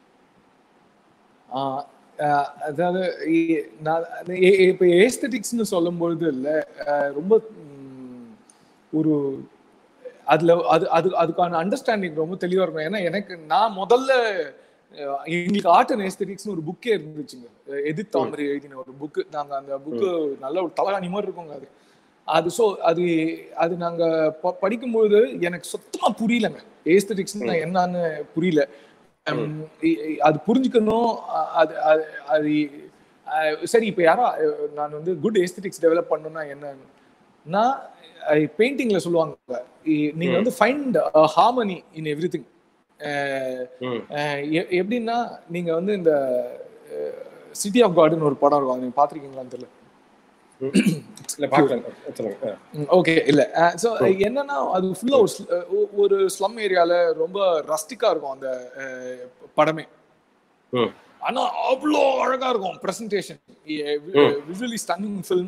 ஆஹ் ஆஹ் அதாவது இ- நான் ஏ- ஏ- இப்ப ஏஸ்தட்டிக்ஸ்னு சொல்லும்பொழுது இல்ல ஆஹ் ரொம்ப ம், ஒரு அதுல அது அது அதுக்கான அண்டர்ஸ்டாண்டிங் ரொம்ப தெளிவா இருக்கும் ஏன்னா எனக்கு நான் முதல்ல அஹ், எங்களுக்கு ஆர்ட் அண்ட் ஏஸ்தட்டிக்ஸ்னு ஒரு புக்கே இருந்துச்சுங்க எதிர் தாமரை எழுதின ஒரு புக்கு நாங்க அந்த புக்கு நல்ல ஒரு தலகாணி மாதிரி இருக்குங்க அது அது ஸோ அது அது நாங்க ப- படிக்கும்போது எனக்கு சுத்தமா புரியலங்க ஏஸ்தட்டிக்ஸ்னா என்னன்னு புரியல Um, இ- இ- அது புரிஞ்சுக்கணும் அ- அது அது- அது அஹ், சரி இப்போ யாரோ அஹ், நான் வந்து குட் ஏஸ்தட்டிக்ஸ் டெவலப் பண்ணணும்னா என்னன்னா பெயிண்டிங்ல சொல்லுவாங்க இ- நீங்க வந்து find harmony in everything hmm எப்படின்னா நீங்க வந்து இந்த சிட்டி ஆஃப் கார்டன் ஒரு படம் இருக்கும் நீங்க பாத்திருக்கீங்களான்னு தெரியல இல்ல பாக்கலாம் சொல்லுங்க ஓகே இல்ல சோ என்னன்னா அது ஃபுல்லா ஒரு sl- ஒ- ஒரு ஸ்லம் ஏரியால ரொம்ப ரஸ்டிக்கா இருக்கும் அந்த அஹ், படமே ம் ஆனா அவ்வளோ அழகா இருக்கும் பிரசன்டேஷன் விஜுவலி ஸ்டன்னிங் ஃபிலிம்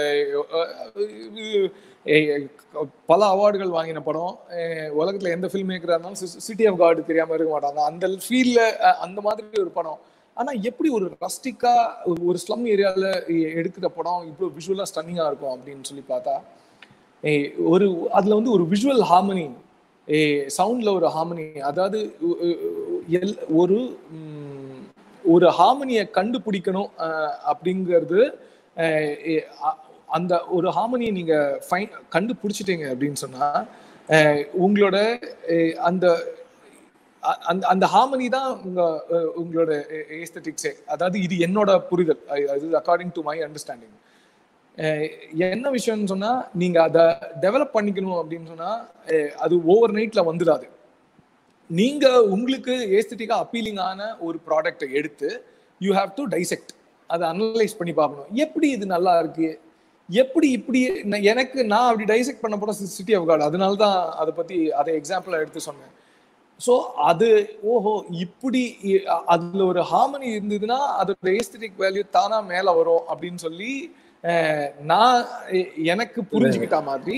பல அவார்டுகள் வாங்கின படம் அஹ், உலகத்துல எந்த ஃபில்ம் மேக்கரா இருந்தாலும் சிட்டி ஆஃப் கார்டு தெரியாம இருக்க மாட்டாங்க அந்த ஃபீல்ட்ல அந்த மாதிரி ஒரு படம் ஆனா எப்படி ஒரு ரஸ்டிக்கா ஒரு ஸ்லம் ஏரியால எடுக்கிற படம் இவ்வளவு விஷுவலா ஸ்டன்னிங்கா இருக்கும் அப்படின்னு சொல்லி பார்த்தா ஏய், ஒரு அதுல வந்து ஒரு விஷுவல் ஹார்மனி சவுண்ட்ல ஒரு ஹார்மனி அதாவது உ- உ- எல் ஒரு ம், ஒரு ஹார்மனியை கண்டுபிடிக்கணும் அஹ், அப்படிங்கிறது அஹ், எ- அ- அந்த ஒரு ஹார்மனியை நீங்க ஃபைன் கண்டுபிடிச்சிட்டீங்க அப்படின்னு சொன்னா அஹ், உங்களோட அஹ், அந்த அ- அந்த அந்த ஹார்மனி தான் உங்க அஹ், உங்களோட ஏஸ்தட்டிக்ஸே அதாவது இது என்னோட புரிதல் அது அக்கார்டிங் டு மை அண்டர்ஸ்டாண்டிங் என்ன விஷயம்னு சொன்னா நீங்க அதை டெவலப் பண்ணிக்கணும் அப்படின்னு சொன்னா அஹ், அது ஓவர் நைட்ல வந்துடாது நீங்க உங்களுக்கு ஏஸ்தட்டிக்கா அப்பீலிங்கான ஒரு ப்ராடக்ட்டை எடுத்து யூ ஹாவ் டு டைசெக்ட் அதை அனலைஸ் பண்ணி பார்க்கணும் எப்படி இது நல்லா இருக்கு எப்படி இப்படி நான் எனக்கு நான் அப்படி டைசெக்ட் பண்ண போட சிட்டி ஆஃப் காட் அதனால தான் அதை பத்தி அதை எக்ஸாம்பிளா எடுத்து சொன்னேன் ஸோ அது ஓஹோ இப்படி இ- அ- அதுல ஒரு ஹார்மனி இருந்ததுன்னா அதோட ஏஸ்தட்டிக் வேல்யூ தானா மேல வரும் அப்படின்னு சொல்லி அஹ், நான் எ- எனக்கு புரிஞ்சுக்கிட்ட மாதிரி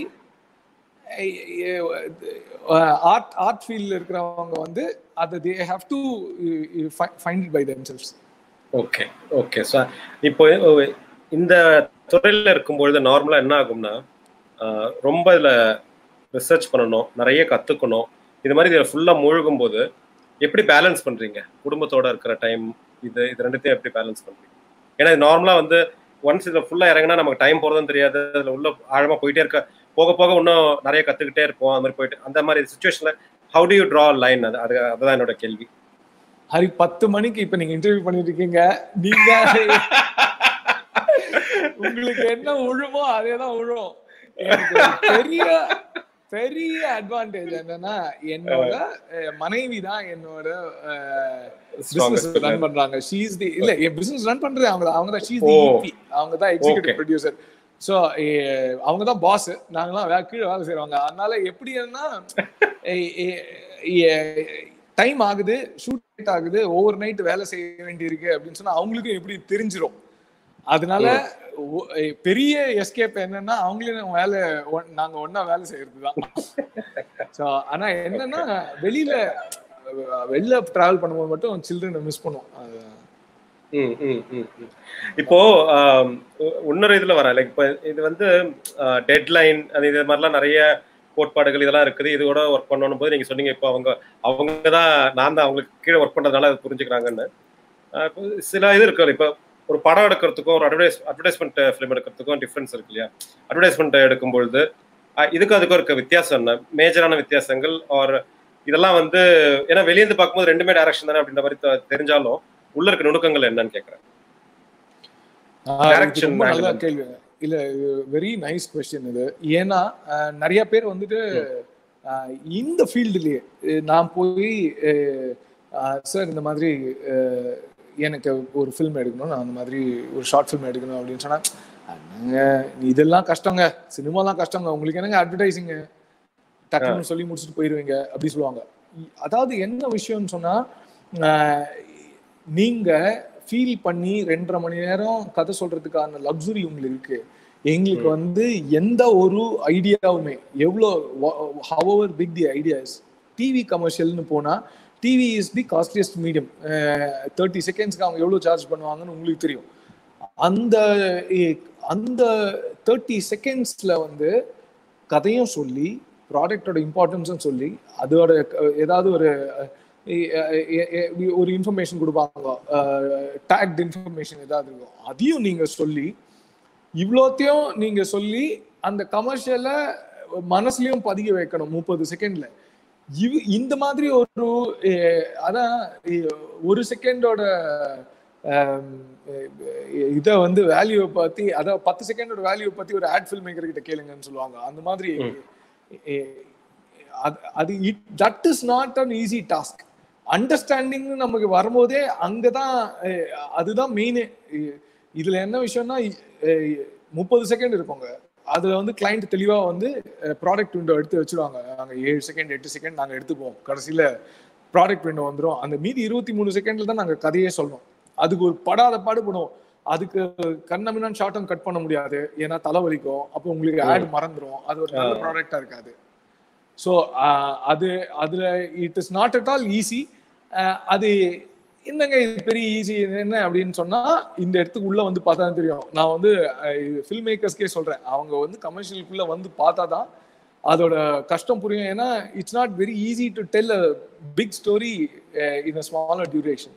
ஆர்ட் ஆர்ட் ஃபீல்ட்ல இருக்கிறவங்க வந்து அதை they have to find by themselves okay okay so இப்போ அஹ், இந்த துறையில் இருக்கும்பொழுது நார்மலாக என்ன ஆகும்னா அஹ், ரொம்ப இதில் ரிசர்ச் பண்ணணும் நிறைய கற்றுக்கணும் இது மாதிரி இதில் ஃபுல்லாக மூழ்கும் போது எப்படி பேலன்ஸ் பண்ணுறீங்க குடும்பத்தோட இருக்கிற டைம் இது இது ரெண்டுத்தையும் எப்படி பேலன்ஸ் பண்ணுறீங்க ஏன்னா நார்மலாக வந்து ஒன்ஸ் இதில் ஃபுல்லாக இறங்கினா நமக்கு டைம் போகிறதும் தெரியாது அதில் உள்ள ஆழமாக போயிட்டே இருக்க போக போக இன்னும் நிறைய கற்றுக்கிட்டே இருப்போம் அந்த மாதிரி போயிட்டு அந்த மாதிரி சுச்சுவேஷனில் how do you draw line அது அது அதுதான் என்னோட கேள்வி ஹரி பத்து மணிக்கு இப்ப நீங்க இன்டர்வியூ பண்ணிட்டு இருக்கீங்க நீங்க உங்களுக்கு என்ன விழுமோ அதேதான் விழும் எனக்கு ஒரு பெரிய பெரிய அட்வான்டேஜ் என்னன்னா என்னோட அஹ், மனைவி தான் என்னோட பிசினஸ் Strongest ரன் பண்றாங்க ஷீஸ் தி இல்ல என் பிசினஸ் ரன் பண்றது அவங்க தான் அவங்க தான் ஷீஸ் தி ஓ. இபி அவங்க தான் எக்ஸிகியூட்டிவ் Okay. ப்ரொடியூசர் ஸோ அவங்க தான் பாஸ் நாங்களாம் வே கீழே வேலை செய்றவங்க அதனால எப்படின்னா டைம் ஆகுது ஷூட் ஆகுது ஓவர் நைட் வேலை செய்ய வேண்டியிருக்கு அப்படின்னு சொன்னா அவங்களுக்கும் எப்படி தெரிஞ்சிரும் அதனால ஒ- எ- பெரிய எஸ்கேப் என்னன்னா அவங்களையும் வேலை ஒன்- நாங்க ஒண்ணா வேலை செய்யறது தான் ஸோ ஆனா என்னன்னா வெளியில அஹ், வெளில டிராவல் பண்ணும்போது மட்டும் சில்ட்ரனை மிஸ் பண்ணுவோம் அது ம், ம், ம், ம். இப்போ ஆம், உ- இன்னொரு இதுல வரேன் லைக் இப்போ இது வந்து டெட்லைன் அது இது மாதிரிலாம் நிறைய கோட்பாடுகள் இதெல்லாம் இருக்குது இது கூட ஒர்க் பண்ணணும் போது நீங்க சொன்னீங்க இப்போ அவங்க அவங்க தான் நான் தான் அவங்களுக்கு கீழே ஒர்க் பண்றதுனால அது புரிஞ்சுக்கிறாங்கன்னு ஆஹ் இப்போ சில இது இருக்கு இப்போ ஒரு படம் எடுக்கிறதுக்கும் ஒரு அட்வர்டைஸ் அட்வர்டைஸ்மெண்ட் ஃபிலிம் எடுக்கிறதுக்கும் டிஃப்ரென்ஸ் இருக்கு இல்லையா அட்வர்டைஸ்மெண்ட் எடுக்கும் பொழுது ஆஹ் இதுக்கும் அதுக்கும் இருக்க வித்தியாசம் என்ன மேஜரான வித்தியாசங்கள் ஆர் இதெல்லாம் வந்து ஏன்னா வெளியேந்து பார்க்கும்போது ரெண்டுமே டைரக்ஷன் தானே அப்படின்ற மாதிரி தெ- தெரிஞ்சாலும் உள்ள இருக்க நுணுக்கங்கள் என்னன்னு கேக்குறேன் ஆஹ் இது Direction ரொம்ப நல்ல angle. கேள்வி இல்ல வெரி நைஸ் கொஸ்டின் இது ஏன்னா ஆஹ் நிறைய பேர் வந்துட்டு ஆஹ் இந்த ஃபீல்டுலயே நான் போய் சார் இந்த மாதிரி ஆஹ் எனக்கு ஒரு ஃபில்ம் எடுக்கணும் நான் அந்த மாதிரி ஒரு ஷார்ட் ஃபில்ம் எடுக்கணும் அப்படின்னு சொன்னா என்னங்க இதெல்லாம் கஷ்டங்க சினிமாலாம் கஷ்டங்க உங்களுக்கு என்னங்க அட்வர்டைசிங் டக்குன்னு சொல்லி முடிச்சுட்டு போயிருவீங்க அப்படி சொல்லுவாங்க இ- அதாவது என்ன விஷயம்னு சொன்னா ஆஹ் நீங்க ஃபீல் பண்ணி ரெண்டரை மணி நேரம் கதை சொல்றதுக்கான லக்ஸுரி உங்களுக்கு இருக்கு எங்களுக்கு வந்து எந்த ஒரு ஐடியாவுமே எவ்வளோ hour pick the ideas TV கமர்ஷியல்னு போனா TV is the costliest medium thirty செகண்ட்ஸ்க்கு அவங்க எவ்வளோ சார்ஜ் பண்ணுவாங்கன்னு உங்களுக்கு தெரியும் அந்த இ- அந்த தேர்ட்டி செகண்ட்ஸ்ல வந்து கதையும் சொல்லி ப்ராடக்டோட இம்பார்ட்டன்ஸும் சொல்லி அதோட க- ஏதாவது ஒரு அஹ், எ- எ- எ- எ- ஒரு இன்ஃபர்மேஷன் கொடுப்பாங்க டேக்ட் இன்ஃபர்மேஷன் ஏதாவது இருக்கும் அதையும் நீங்க சொல்லி இவ்வளோத்தையும் நீங்க சொல்லி அந்த கமர்ஷியலை மனசுலயும் பதிய வைக்கணும் முப்பது செகண்ட்ல இவ் இந்த மாதிரி ஒரு அஹ், அதான் அஹ், ஒரு செகண்டோட இதை வந்து வேல்யூவை பத்தி அதான் பத்து செகண்டோட வேல்யூவை பத்தி ஒரு ஆட் ஃபில்ம் மேக்கர் கிட்ட கேளுங்கன்னு சொல்லுவாங்க அந்த மாதிரி அஹ், அது- அது that is not an easy task understanding நமக்கு வரும்போதே அங்கதான் அஹ், அதுதான் மெயினே இதுல என்ன விஷயம்னா முப்பது செகண்ட் இருக்குங்க அதுல வந்து கிளைண்ட் தெளிவா வந்து ப்ராடக்ட் விண்டோ எடுத்து வச்சிருவாங்க நாங்க ஏழு செகண்ட் எட்டு செகண்ட் நாங்க எடுத்துப்போம் கடைசியில ப்ராடக்ட் விண்டோ வந்துரும் அந்த மீதி இருபத்தி மூணு செகண்ட்ல தான் நாங்க கதையே சொல்லணும் அதுக்கு ஒரு படாத பாடுபடும் அதுக்கு கண்ணமினான் ஷார்ட்டும் கட் பண்ண முடியாது ஏன்னா தலைவலிக்கும் அப்போ உங்களுக்கு ஆட் மறந்துரும் அது ஒரு நல்ல ப்ராடக்டா இருக்காது ஸோ அது அதுல it is not at all easy அது என்னங்க இது பெரிய ஈஸி என்ன அப்படின்னு சொன்னா இந்த இடத்துக்கு உள்ள வந்து பார்த்தா தான் தெரியும் நான் வந்து ஃபில்ம் மேக்கர்ஸ்க்கே சொல்றேன் அவங்க வந்து கமர்ஷியலுக்குள்ள வந்து பார்த்தா தான் அதோட கஷ்டம் புரியும் ஏன்னா it's not very easy to tell a big story in a smaller duration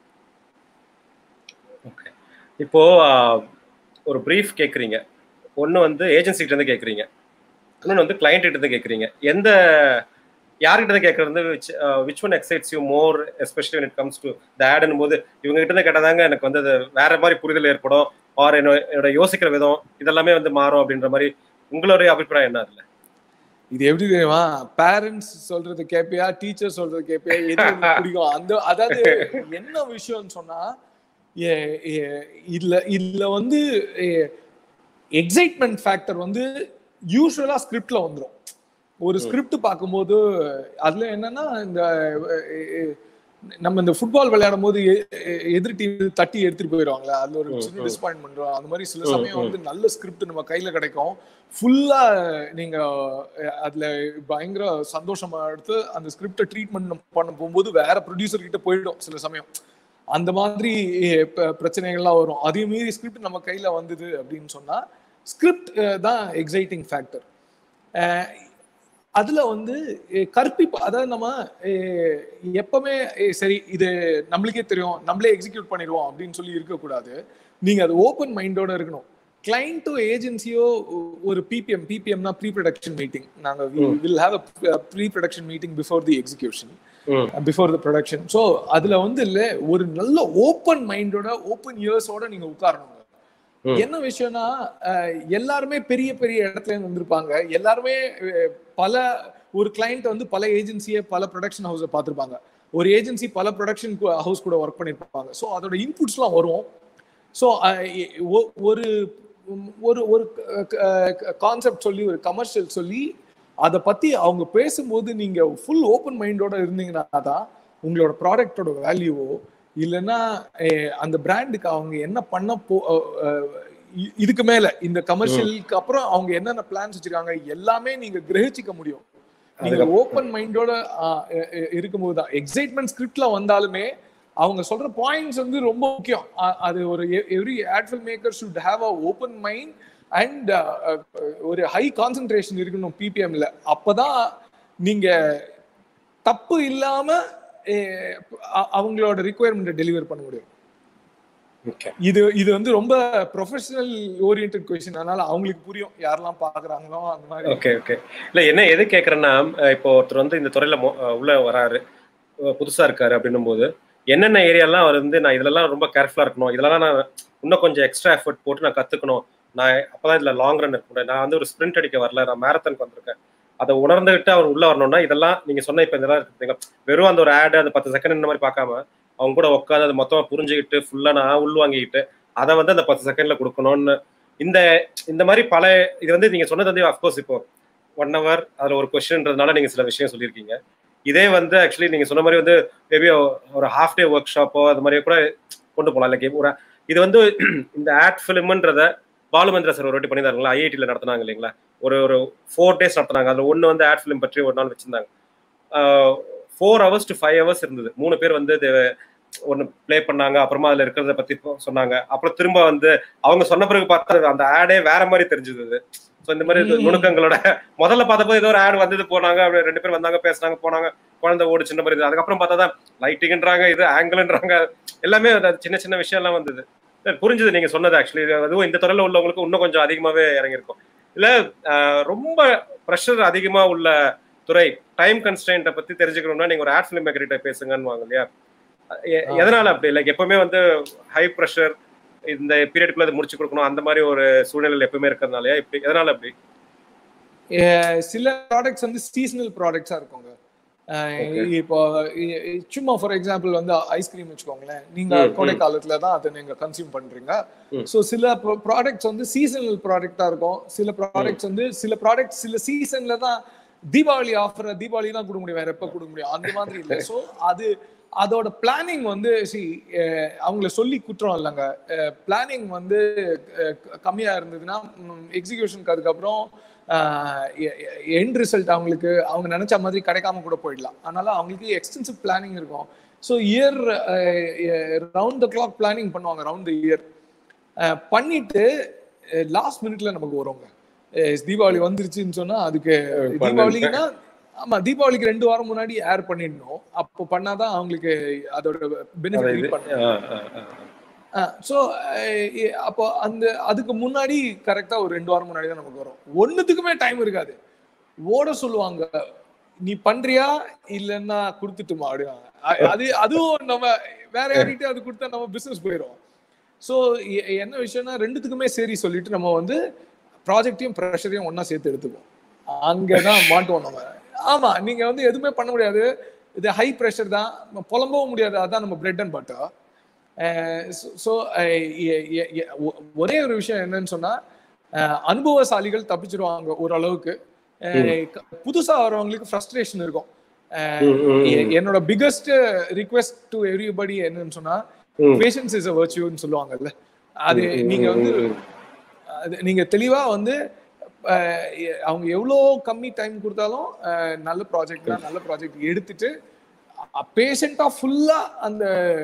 okay இப்போ ஆஹ், ஒரு ப்ரீஃப் கேக்குறீங்க ஒன்னு வந்து ஏஜென்சி கிட்ட இருந்து கேக்குறீங்க இன்னொன்னு வந்து கிளைண்ட் கிட்ட இருந்து கேக்குறீங்க எந்த யார்கிட்ட இருந்து கேட்கறது which which one excites you more especially when it comes to the ad போது இவங்க கிட்ட இருந்து கேட்டதாங்க எனக்கு வந்து அது வேற மாதிரி புரிதல் ஏற்படும் ஆர் என்னோட என்னோட யோசிக்கிற விதம் இதெல்லாமே வந்து மாறும் அப்படின்ற மாதிரி உங்களுடைய அபிப்பிராயம் என்ன அதுல இது எப்படி தெரியுமா பேரண்ட்ஸ் சொல்றது கேப்பியா டீச்சர் சொல்றது கேப்பியா எது உனக்கு பிடிக்கும் அந்த அதாவது என்ன விஷயம்னு சொன்னா எ- எ- இதுல இதுல வந்து எக்ஸைட்மெண்ட் ஃபேக்டர் வந்து யூஸ்வலா ஸ்கிரிப்ட்ல வந்துரும் ஒரு ஸ்கிரிப்ட் பார்க்கும்போது அதுல என்னன்னா இந்த எ- எ- நம்ம இந்த ஃபுட்பால் விளையாடும் போது எ- எ- எதிர் டீம் தட்டி எடுத்துட்டு போயிடுவாங்களே அதுல ஒரு சின்ன டிசப்பாயின்மெண்ட் அந்த மாதிரி சில சமயம் வந்து நல்ல ஸ்கிரிப்ட் நம்ம கையில கிடைக்கும் ஃபுல்லா நீங்க அஹ், அதுல பயங்கர சந்தோஷமா எடுத்து அந்த ஸ்கிரிப்டை ட்ரீட்மெண்ட் பண்ண போகும்போது வேற ப்ரொடியூசர் கிட்ட போயிடும் சில சமயம் அந்த மாதிரி அஹ், ப- பிரச்சனைகள்லாம் வரும் அதே மீறி ஸ்கிரிப்ட் நம்ம கையில வந்தது அப்படின்னு சொன்னா ஸ்கிரிப்ட் தான் எக்ஸைட்டிங் ஃபேக்டர் அதுல வந்து அஹ், கற்பிப்பு அதாவது நம்ம அஹ், எப்பவுமே அஹ், சரி இது நம்மளுக்கே தெரியும் நம்மளே எக்ஸிக்யூட் பண்ணிடுவோம் அப்படின்னு சொல்லி இருக்கக்கூடாது நீங்க அது ஓப்பன் மைண்டோட இருக்கணும் கிளைண்ட்டோ ஏஜென்சியோ ஒரு பிபிஎம் பிபிஎம்னா ப்ரீ ப்ரொடக்ஷன் மீட்டிங் நாங்க will have a pre production meeting before the execution hmm before the production so அதுல வந்து இல்ல ஒரு நல்ல ஓப்பன் மைண்டோட ஓப்பன் இயர்ஸோட நீங்க உட்காரணுங்க ம். என்ன விஷயம்னா அஹ், எல்லாருமே பெரிய பெரிய இடத்துல இருந்து வந்திருப்பாங்க எல்லாருமே அஹ், பல ஒரு கிளைண்ட் வந்து பல ஏஜென்சியை பல ப்ரொடக்ஷன் ஹவுஸை பார்த்திருப்பாங்க ஒரு ஏஜென்சி பல ப்ரொடக்ஷன் ஹவுஸ் கூட ஒர்க் பண்ணியிருப்பாங்க ஸோ அதோட இன்புட்ஸ்லாம் வரும் ஸோ ஒரு ஒரு ஒரு கான்செப்ட் சொல்லி ஒரு கமர்ஷியல் சொல்லி அதை பத்தி அவங்க பேசும்போது நீங்க ஃபுல் ஓப்பன் மைண்டோட இருந்தீங்கன்னா தான் உங்களோட ப்ராடக்டோட வேல்யூவோ இல்லைன்னா அஹ், அந்த பிராண்டுக்கு அவங்க என்ன பண்ண போ அஹ், அஹ், இ- இதுக்கு மேல இந்த கமர்ஷியலுக்கு அப்புறம் அவங்க என்னென்ன பிளான்ஸ் வச்சிருக்காங்க எல்லாமே நீங்க கிரகிச்சிக்க முடியும் நீங்க ஓப்பன் மைண்டோட இருக்கும்போது தான் எக்ஸைட்மெண்ட் ஸ்கிரிப்ட்ல வந்தாலுமே அவங்க சொல்ற பாயிண்ட்ஸ் வந்து ரொம்ப முக்கியம் அ- அது ஒரு every ad film maker should have a open mind and ஒரு ஹை கான்சென்ட்ரேஷன் இருக்கணும் பிபிஎம்ல அப்பதான் நீங்க தப்பு இல்லாம அஹ், அ- அவங்களோட ரிக்குவயர்மெண்ட்டை டெலிவர் பண்ண முடியும் ஓகே இது இது வந்து ரொம்ப ப்ரொஃபஷனல் ஓரியன்ட் கொஸ்டின் அதனால அவங்களுக்கு புரியும் யாரெல்லாம் பாக்குறாங்களோ அந்த மாதிரி ஓகே ஓகே இல்ல என்ன எது கேக்குறேன்னா அஹ் இப்போ ஒருத்தர் வந்து இந்த துறையில மொ- அஹ் உள்ள வராரு அஹ் புதுசா இருக்காரு அப்படின்னும் போது என்னென்ன ஏரியாலாம் அவர் வந்து நான் இதெல்லாம் ரொம்ப கேர்ஃபுல்லா இருக்கணும் இதெல்லாம் நான் இன்னும் கொஞ்சம் எக்ஸ்ட்ரா எஃபர்ட் போட்டு நான் கத்துக்கணும் நான் அப்பதான் இதுல லாங் ரன் இருக்க முடியும் நான் வந்து ஒரு ஸ்பிரிண்ட் அடிக்க வரல நான் மேரத்தானுக்கு வந்திருக்கேன் அதை உணர்ந்துகிட்டு அவர் உள்ள வரணும்னா இதெல்லாம் நீங்க சொன்ன இப்ப இதெல்லாம் இருக்குங்க வெறும் அந்த ஒரு ஆடு அந்த பத்து செகண்ட் இந்த மாதிரி பார்க்காம அவங்க கூட உட்காந்து அதை மொத்தமா புரிஞ்சுக்கிட்டு ஃபுல்லா நான் உள் வாங்கிக்கிட்டு அதை வந்து அந்த பத்து செகண்ட்ல கொடுக்கணும்னு இந்த இந்த மாதிரி பல இது வந்து நீங்க சொன்னது வந்து அஃப்கோர்ஸ் இப்போ ஒன் ஹவர் அதுல ஒரு கொஸ்டின்றதுனால நீங்க சில விஷயம் சொல்லியிருக்கீங்க இதே வந்து ஆக்சுவலி நீங்க சொன்ன மாதிரி வந்து மேபி ஒரு ஹாஃப் டே ஒர்க் ஷாப்போ அது மாதிரி கூட கொண்டு போகலாம் லைக் ஒரு இது வந்து இந்த ஆட் ஃபிலிம்ன்றத பாலுமந்திரா சார் ஒரு வாட்டி பண்ணியிருந்தாங்களா ஐஐடியில் நடத்துனாங்க இல்லைங்களா ஒரு ஒரு ஃபோர் டேஸ் நடத்துனாங்க அதில் ஒன்று வந்து ஆட் ஃபிலிம் பற்றி ஒரு நாள் வச்சிருந்தாங்க four hours to five hours இருந்தது மூணு பேர் வந்து ஒன்று ப்ளே பண்ணாங்க அப்புறமா அதில் இருக்கிறத பற்றி சொன்னாங்க அப்புறம் திரும்ப வந்து அவங்க சொன்ன பிறகு பார்த்தா அந்த ஆடே வேற மாதிரி தெரிஞ்சது ஸோ இந்த மாதிரி ம். நுணுக்கங்களோட முதல்ல பார்த்தப்போ ஏதோ ஒரு ஆட் வந்தது போனாங்க அப்படி ரெண்டு பேர் வந்தாங்க பேசுனாங்க போனாங்க குழந்தை ஓடு சின்ன மாதிரி அதுக்கப்புறம் பார்த்தா தான் லைட்டிங்ன்றாங்க இது ஆங்கிள்ன்றாங்க எல்லாமே அது சின்ன சின்ன விஷயம் எல்லாம் வந்தது இல்ல, புரிஞ்சுது நீங்க சொன்னது ஆக்சுவலி அதுவும் இந்த துறையில உள்ளவங்களுக்கு இன்னும் கொஞ்சம் அதிகமாவே இறங்கியிருக்கும் இல்ல ஆஹ், ரொம்ப ப்ரெஷர் அதிகமா உள்ள துறை டைம் கன்ஸ்டன்ட்டை பத்தி தெரிஞ்சுக்கணும்னா நீங்க ஒரு ஆட் ஃபிலிம் மேக்கர் கிட்ட பேசுங்கன்னு வாங்க இல்லையா எ- எதனால அப்படி லைக் எப்பவுமே வந்து ஹை ப்ரெஷர் இந்த பீரியட்குள்ள அது முடிச்சு கொடுக்கணும் அந்த மாதிரி ஒரு சூழ்நிலையில் எப்பவுமே இருக்கிறதுனாலயா இப்படி எதனால அப்படி அஹ் சில ப்ராடக்ட்ஸ் வந்து சீசனல் ப்ராடக்ட்ஸா இருக்குங்க அஹ் Okay. இப்போ இ- இ- சும்மா ஃபார் எக்ஸாம்பிள் வந்து ஐஸ்கிரீம் வச்சுக்கோங்களேன் நீங்க ம், ம். கோடை காலத்துல தான் அதை நீங்க கன்சியூம் பண்றீங்க ம். ஸோ சில ப்ராடக்ட்ஸ் வந்து சீசனல் ப்ராடக்டா இருக்கும் சில ப்ராடக்ட்ஸ் வந்து சில ப்ராடக்ட்ஸ் சில சீசன்ல தான் தீபாவளி ஆஃபர் தீபாவளி தான் கொடுக்க முடியும் வேற எப்ப கொடுக்க முடியும் அந்த மாதிரி இல்லை ஸோ அது அதோட பிளானிங் வந்து சி அவங்கள சொல்லி குற்றம் இல்லைங்க பிளானிங் வந்து அஹ், க- கம்மியா இருந்ததுன்னா எக்ஸிகியூஷனுக்கு அதுக்கப்புறம் எண்ட் ரிசல்ட் அவங்களுக்கு அவங்க நினைச்ச மாதிரி கிடைக்காம கூட போயிடலாம் அதனால அவங்களுக்கு எக்ஸ்டென்சிவ் பிளானிங் இருக்கும் so year round the clock planning பண்ணுவாங்க ரவுண்ட் த இயர் பண்ணிட்டு லாஸ்ட் மினிட்ல நமக்கு வருவாங்க அஹ் தீபாவளி வந்துருச்சுன்னு சொன்னா அதுக்கு பண்ணுங்க. தீபாவளிக்குன்னா ஆமா தீபாவளிக்கு ரெண்டு வாரம் முன்னாடி ஏர் பண்ணிடணும் அப்போ பண்ணாதான் அவங்களுக்கு அதோட அதை பெனிஃபிட் இது பண்ண ஆ, ஆ, ஆ. ஸோ அப்போ அந்த அதுக்கு முன்னாடி கரெக்டா ஒரு ரெண்டு வாரம் முன்னாடி தான் நமக்கு வரும் ஒண்ணுத்துக்குமே டைம் இருக்காது ஓட சொல்லுவாங்க நீ பண்றியா இல்லைன்னா கொடுத்துட்டுமா அப்படிவாங்க அ- அது அதுவும் நம்ம வேற யார்கிட்டயும் அது கொடுத்தா நம்ம பிசினஸ் போயிடும் ஸோ என்ன விஷயம்னா ரெண்டுத்துக்குமே சரி சொல்லிட்டு நம்ம வந்து ப்ராஜெக்டையும் ப்ரெஷரையும் ஒண்ணா சேர்த்து எடுத்துப்போம் அங்கதான் மாட்டுவோம் நம்ம ஆமா நீங்க வந்து எதுவுமே பண்ண முடியாது இது ஹை ப்ரெஷர் தான் நம்ம புலம்பவும் முடியாது அதான் நம்ம பிரெட் அண்ட் பட்டர் ஸோ ஒரே ஒரு விஷயம் என்னன்னு சொன்னா அஹ், அனுபவசாலிகள் தப்பிச்சிருவாங்க ஓரளவுக்கு அஹ், க- புதுசா வரவங்களுக்கு ஃப்ரஸ்ட்ரேஷன் இருக்கும் அஹ், ம், ம், ம். எ- என்னோட பிகஸ்ட் ரிக்வெஸ்ட் டு எவ்ரிபடி என்னன்னு சொன்னா ம். பேஷன்ஸ் இஸ் அ வர்ச்சுன்னு சொல்லுவாங்கல்ல அது ம், ம், நீங்க வந்து ம், ம். அது நீங்க தெளிவா வந்து அஹ், எ- அவங்க எவ்வளோ கம்மி டைம் கொடுத்தாலும் அஹ், நல்ல ப்ராஜெக்ட்னா நல்ல ப்ராஜெக்ட் எடுத்துட்டு பேஷண்டா ஃபுல்லா அந்த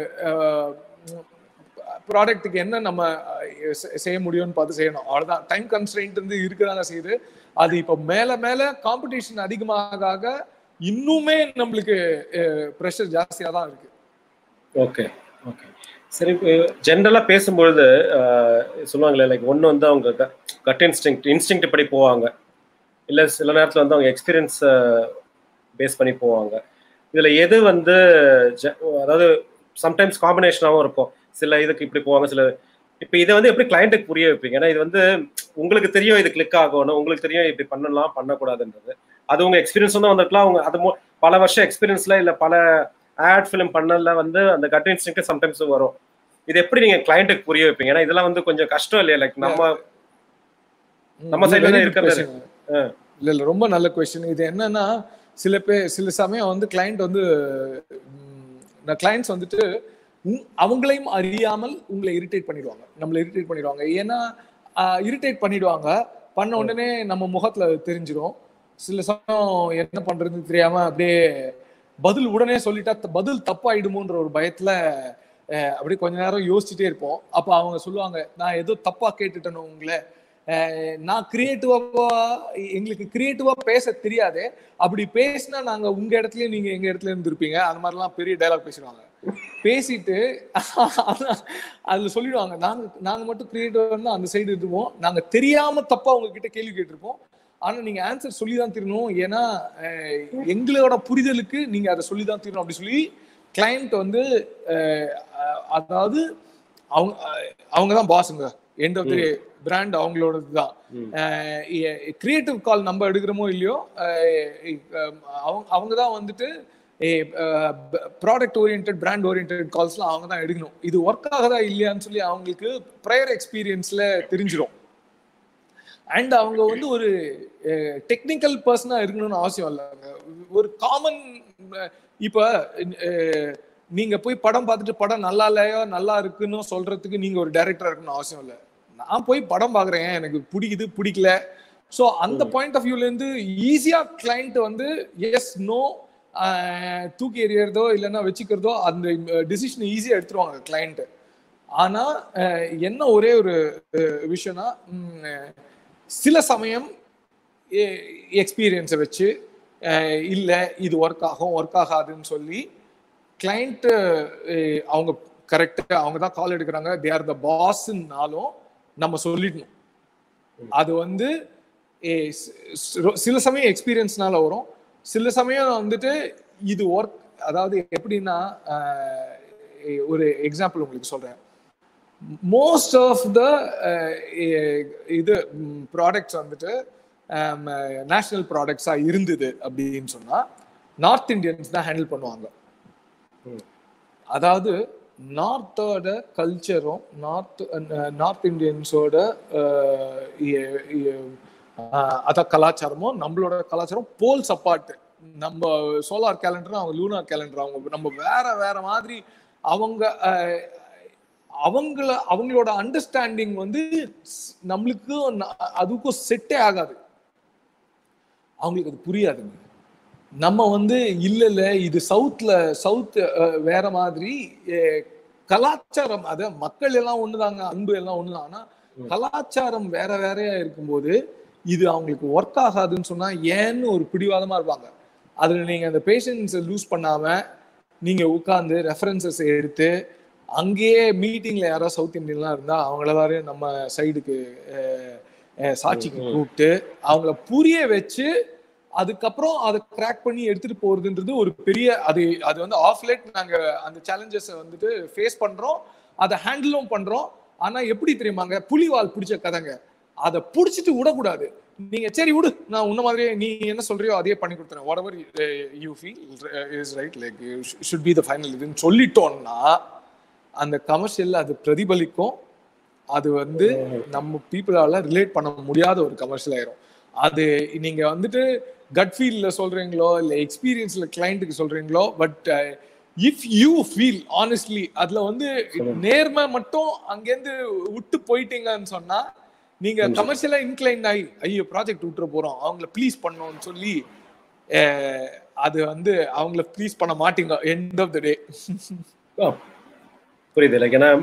ப்ராடக்ட்டுக்கு என்ன நம்ம அஹ், செ- செய்ய முடியும்னு பார்த்து செய்யணும் அவ்வளவுதான் டைம் கன்ஸ்ட்ரெயின்ட் வந்து இருக்கதாங்க செய்யுது அது இப்போ மேல மேல காம்படிஷன் அதிகமாக ஆக இன்னுமே நம்மளுக்கு ப்ரெஷர் ஜாஸ்தியா தான் இருக்கு ஓகே ஓகே சரி ஜென்ரலா பேசும்பொழுது ஆஹ், சொல்லுவாங்களே லைக் ஒன்று வந்து அவங்க கட் இன்ஸ்டிங் இன்ஸ்டிங் படி போவாங்க இல்ல சில நேரத்துல வந்து அவங்க எக்ஸ்பீரியன்ஸ் பேஸ் பண்ணி போவாங்க இதுல எது வந்து ஜ- அதாவது சம்டைம்ஸ் காம்பினேஷனாகவும் இருக்கும் சில இதுக்கு இப்படி போவாங்க சில இப்போ இதை வந்து எப்படி கிளைண்ட்டுக்கு புரிய வைப்பீங்க ஏன்னா இது வந்து உங்களுக்கு தெரியும் இது கிளிக் ஆகணும் உங்களுக்கு தெரியும் இப்படி பண்ணலாம் பண்ணக்கூடாதுன்றது அது உங்க எக்ஸ்பீரியன்ஸ் வந்து வந்துட்டுலாம் அவங்க அது மு- பல வருஷம் எக்ஸ்பீரியன்ஸ்ல இல்ல பல ஆட் ஃபிலிம் பண்ணல வந்து அந்த கட் இன்ஸ்டிங் சம்டைம்ஸ் வரும் இது எப்படி நீங்க கிளைண்ட்டுக்கு புரிய வைப்பீங்க ஏன்னா இதெல்லாம் வந்து கொஞ்சம் கஷ்டம் இல்லையா லைக் நம்ம நம்ம side ல Very தான் good இருக்கிறது. question. இல்ல இல்ல ரொம்ப நல்ல கொஸ்டின் இது என்னன்னா சில பேர் சில சமயம் வந்து கிளைண்ட் வந்து கிளைண்ட்ஸ் வந்துட்டு உம், அவங்களையும் அறியாமல் உங்களை இரிட்டேட் பண்ணிடுவாங்க நம்மளை இரிட்டேட் பண்ணிடுவாங்க ஏன்னா இரிட்டேட் பண்ணிடுவாங்க பண்ண உடனே நம்ம முகத்துல அது தெரிஞ்சிடும் சில சமயம் என்ன பண்றதுன்னு தெரியாம அப்படியே பதில் உடனே சொல்லிட்டா த- பதில் தப்பாயிடுமோன்ற ஒரு பயத்துல அஹ், அப்படியே கொஞ்ச நேரம் யோசிச்சுட்டே இருப்போம் அப்ப அவங்க சொல்லுவாங்க நான் ஏதோ தப்பா கேட்டுட்டேனோ உங்களை அஹ், நான் கிரியேட்டிவா எங்களுக்கு கிரியேட்டிவா பேச தெரியாது அப்படி பேசினா நாங்க உங்க இடத்துல நீங்க எங்க இடத்துல இருந்திருப்பீங்க அந்த மாதிரிலாம் பெரிய டைலாக் பேசிடுவாங்க பேசிட்டு அதான் அதுல சொல்லிடுவாங்க நாங்க நாங்க மட்டும் கிரியேட்டிவா அந்த சைடு இருப்போம் நாங்க தெரியாம தப்பா உங்ககிட்ட கேள்வி கேட்டிருப்போம் ஆனா நீங்க ஆன்சர் சொல்லி தான் தரணும் ஏன்னா அஹ், எங்களோட புரிதலுக்கு நீங்க அதை சொல்லி தான் தரணும் அப்படி சொல்லி கிளைண்ட் வந்து அஹ், அஹ், அதாவது அவங்க அவங்க தான் பாஸுங்க எண்ட் ஆஃப் தி பிராண்ட் அவங்களோடது தான் கிரியேட்டிவ் கால் நம்ம எடுக்கிறோமோ இல்லையோ அஹ், அஹ், அவங்க அவங்க தான் வந்துட்டு ப்ராடக்ட் ஓரியன்ட் பிராண்ட் ஓரியன்ட் கால்ஸ்லாம் அவங்க தான் எடுக்கணும் இது ஒர்க் ஆகுதா இல்லையான்னு சொல்லி அவங்களுக்கு ப்ரையர் எக்ஸ்பீரியன்ஸ்ல தெரிஞ்சிடும் அண்ட் அவங்க வந்து ஒரு டெக்னிக்கல் பர்சனா இருக்கணும்னு அவசியம் இல்லைங்க ஒரு காமன் இப்ப அஹ், நீங்க போய் படம் பார்த்துட்டு படம் நல்லா இல்லையோ நல்லா இருக்குன்னு சொல்றதுக்கு நீங்க ஒரு டைரக்டரா இருக்கணும்னு அவசியம் இல்லை நான் போய் படம் பார்க்குறேன் எனக்கு பிடிக்குது பிடிக்கல ஸோ அந்த பாயிண்ட் ஆஃப் வியூல இருந்து ஈஸியா கிளைண்ட் வந்து எஸ் நோ தூக்கி எறியறதோ இல்லைன்னா வச்சுக்கிறதோ அந்த டிசிஷன் ஈஸியா எடுத்துருவாங்க கிளைண்ட் ஆனா அஹ், என்ன ஒரே ஒரு அஹ், விஷயம்னா ம், சில சமயம் எக்ஸ்பீரியன்ஸை வச்சு அஹ், இல்ல இது ஒர்க் ஆகும் ஒர்க் ஆகாதுன்னு சொல்லி கிளைண்ட் அவங்க கரெக்ட் அவங்க தான் கால் எடுக்கிறாங்க தே ஆர் த பாஸ்னாலும் நம்ம சொல்லிடணும் அது வந்து ஏ, ஸ்- ஸ்- சில சமயம் எக்ஸ்பீரியன்ஸ்னால வரும் சில சமயம் வந்துட்டு இது ஒர்க் அதாவது எப்படின்னா ஒரு எக்ஸாம்பிள் உங்களுக்கு சொல்றேன் மோஸ்ட் ஆஃப் த இது ப்ராடக்ட்ஸ் வந்துட்டு நேஷனல் ப்ராடக்ட்ஸாக இருந்தது அப்படின்னு சொன்னால் நார்த் இந்தியன்ஸ் தான் ஹேண்டில் பண்ணுவாங்க அதாவது நார்த்தோட கல்ச்சரும் நார்த் நார்த் இந்தியன்ஸோட அதான் கலாச்சாரமும் நம்மளோட கலாச்சாரம் போல்ஸ் அப்பார்ட் நம்ம சோலார் கேலண்டர் அவங்க லூனார் கேலண்டர் அவங்க நம்ம வேற வேற மாதிரி அவங்க அவங்கள அவங்களோட அண்டர்ஸ்டாண்டிங் வந்து நம்மளுக்கு அதுக்கும் செட்டே ஆகாது அவங்களுக்கு அது புரியாதுங்க நம்ம வந்து இல்ல இல்ல இது சவுத்ல சவுத் வேற மாதிரி கலாச்சாரம் அத மக்கள் எல்லாம் ஒண்ணுதாங்க அன்பு எல்லாம் ஒண்ணுதான் ஆனா கலாச்சாரம் வேற வேறையா இருக்கும்போது இது அவங்களுக்கு ஒர்க் ஆகாதுன்னு சொன்னா ஏன்னு ஒரு பிடிவாதமா இருப்பாங்க அதுல நீங்க அந்த பேஷன்ஸை லூஸ் பண்ணாம நீங்க உட்காந்து ரெஃபரன்சஸ் எடுத்து அங்கேயே மீட்டிங்ல யாராவது சவுத் இந்தியன்லாம் இருந்தா அவங்கள எல்லாரையும் நம்ம சைடுக்கு சாட்சிக்கு கூப்பிட்டு அவங்கள புரிய வச்சு அதுக்கப்புறம் அதை கிராக் பண்ணி எடுத்துட்டு போறதுன்றது ஒரு பெரிய அது அது வந்து ஆஃப்லைட் நாங்க அந்த சேலஞ்சஸ் வந்துட்டு ஃபேஸ் பண்றோம் அதை ஹேண்டிலும் பண்றோம் ஆனா எப்படி தெரியுமாங்க புலிவால் பிடிச்ச கதைங்க அதை பிடிச்சிட்டு விடக்கூடாது நீங்க சரி விடு நான் உன்ன மாதிரியே நீ என்ன சொல்றியோ அதே பண்ணி கொடுத்துறேன் whatever you feel is right like should be the final இதுன்னு சொல்லிட்டோம்னா அந்த கமர்ஷியல் அது பிரதிபலிக்கும் அது வந்து நம்ம பீப்புளால ரிலேட் பண்ண முடியாத ஒரு கமர்ஷியல் ஆயிரும் அது நீங்க வந்துட்டு கட் ஃபீல்ல சொல்றீங்களோ இல்ல எக்ஸ்பீரியன்ஸ்ல கிளைண்ட்டுக்கு சொல்றீங்களோ but if you feel honestly அதுல வந்து நேர்மை மட்டும் அங்கேருந்து விட்டு போயிட்டீங்கன்னு சொன்னா நீங்க கமர்ஷியலா இன்க்ளைன் ஆகி ஐயோ ப்ராஜெக்ட் விட்டுற போறோம் அவங்கள ப்ளீஸ் பண்ணோம்னு சொல்லி அது வந்து அவங்கள ப்ளீஸ் பண்ண மாட்டீங்க எண்ட் ஆஃப் த டே புரியுது லைக் ஏன்னா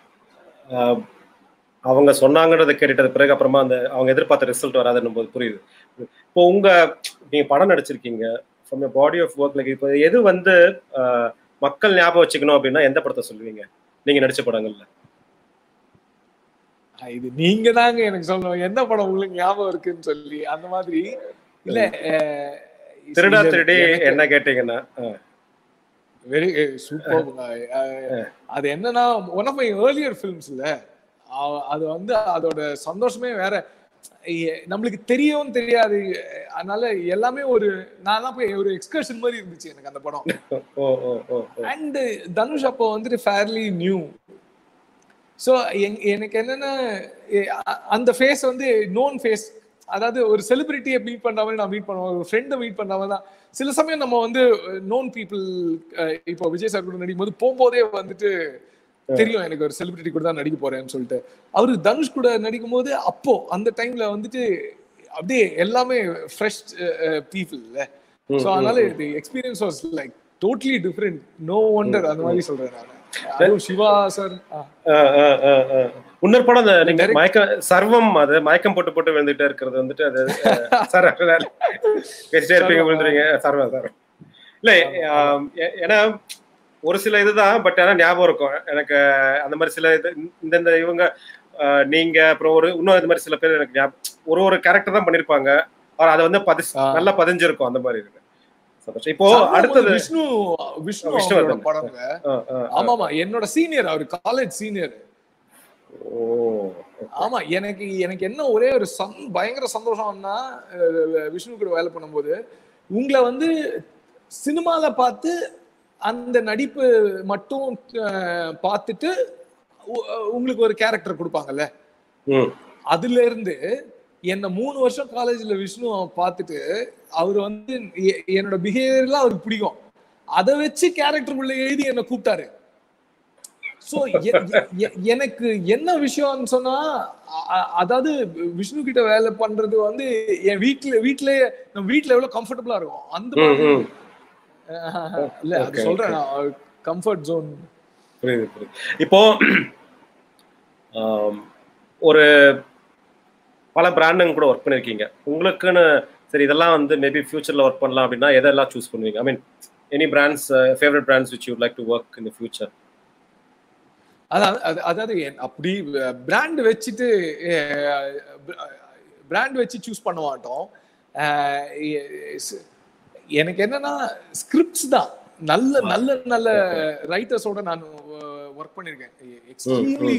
அவங்க சொன்னாங்கன்றதை கேட்டுட்டது பிறகு அப்புறமா அந்த அவங்க எதிர்பார்த்த ரிசல்ட் வராதுன்னும் போது புரியுது இப்போ உங்க நீங்க படம் நடிச்சிருக்கீங்க from body of work like இப்போ எது வந்து மக்கள் ஞாபகம் வச்சுக்கணும் அப்படின்னா எந்த படத்தை சொல்லுவீங்க நீங்க நடிச்ச படங்கள்ல இது நீங்க தாங்க எனக்கு சொல்லணும் எந்த படம் உங்களுக்கு ஞாபகம் இருக்குன்னு சொல்லி அந்த மாதிரி இல்ல திருடா திருடி என்ன கேட்டீங்கன்னா வெரி சூப்பர் அது என்னன்னா ஒன் ஆஃப் மை ஏர்லியர் ஃபிலிம்ஸ்ல அது வந்து அதோட சந்தோஷமே வேற நம்மளுக்கு தெரியவும் தெரியாது அதனால எல்லாமே ஒரு நான் போய் ஒரு எக்ஸ்கர்ஷன் மாதிரி இருந்துச்சு எனக்கு அந்த படம் அண்ட் தனுஷ் அப்போ வந்துட்டு ஃபேர்லி நியூ ஸோ எனக்கு என்னன்னா அந்த ஃபேஸ் வந்து நோன் ஃபேஸ் அதாவது ஒரு செலிபிரிட்டியை மீட் பண்ற மாதிரி நான் மீட் பண்ணுவேன் ஒரு ஃப்ரெண்டை மீட் பண்ண மாதிரி தான் சில சமயம் நம்ம வந்து நோன் பீப்புள் இப்போ விஜய் சார் கூட நடிக்கும் போது போகும்போதே வந்துட்டு தெரியும் எனக்கு ஒரு செலிபிரிட்டி கூட தான் நடிக்க போறேன்னு சொல்லிட்டு அவரு தனுஷ் கூட நடிக்கும் போது அப்போ அந்த டைம்ல வந்துட்டு அப்படியே எல்லாமே ஃப்ரெஷ் பீப்புள் ஸோ அதனால இது experience was like totally different no wonder அந்த மாதிரி சொல்றேன் நான் சிவா சார் இன்னொரு படம் அந்த நீங்க மயக்கம் சர்வம் அது மயக்கம் போட்டு போட்டு விழுந்துட்டே இருக்கிறது வந்துட்டு அது சார் பேசிட்டே இருப்பீங்க விழுந்துறீங்க சர்வம் சார் இல்ல ஏன்னா ஒரு சில இதுதான் பட் ஆனா ஞாபகம் இருக்கும் எனக்கு அந்த மாதிரி சில இது இந்தந்த இவங்க நீங்க அப்புறம் ஒரு இன்னும் இது மாதிரி சில பேர் எனக்கு ஒரு ஒரு கேரக்டர் தான் பண்ணிருப்பாங்க அதை வந்து பதி நல்லா பதிஞ்சிருக்கும் அந்த மாதிரி இருக்கு இப்போ அடுத்தது விஷ்ணு விஷ்ணு விஷ்ணு படங்க ஆமா ஆமா என்னோட சீனியர் அவர் காலேஜ் சீனியர் ஆமா எனக்கு எனக்கு என்ன ஒரே ஒரு சந் பயங்கர சந்தோஷம்னா விஷ்ணு கூட வேலை பண்ணும்போது உங்களை வந்து சினிமால பார்த்து அந்த நடிப்பு மட்டும் பார்த்துட்டு உங்களுக்கு ஒரு கேரக்டர் கொடுப்பாங்கல்ல அதுல இருந்து என்ன மூணு வருஷம் காலேஜ்ல விஷ்ணு பார்த்துட்டு அவர் வந்து என்னோட பிஹேவியர்லாம் அவருக்கு பிடிக்கும் அதை வச்சு கேரக்டருக்குள்ள எழுதி என்ன கூப்பிட்டாரு சோ எனக்கு என்ன விஷயம்னு சொன்னா அதாவது விஷ்ணு கிட்ட வேலை பண்றது வந்து என் வீட்டுல வீட்லயே நம்ம வீட்டுல எவ்வளவு கம்ஃபர்டபுளா இருக்கும் அந்த மாதிரி இல்ல அது சொல்றேன் நான் கம்ஃபர்ட் ஜோன் புரியுது புரியுது இப்போ ஒரு பல பிராண்டுங்க கூட ஒர்க் பண்ணிருக்கீங்க உங்களுக்குன்னு சரி இதெல்லாம் வந்து மேபி ஃபியூச்சர்ல ஒர்க் பண்ணலாம் அப்படின்னா எதெல்லாம் சூஸ் பண்ணுவீங்க I mean any brands favourite brands which you like to work in future அதாவது அதாவது அப்படி பிராண்ட் வச்சுட்டு பிராண்ட் வச்சு சூஸ் பண்ண மாட்டோம் எனக்கு என்னன்னா ஸ்கிரிப்ட்ஸ் தான் நல்ல நல்ல நல்ல ரைட்டர்ஸோட நான் ஒர்க் பண்ணியிருக்கேன் எக்ஸ்ட்ரீம்லி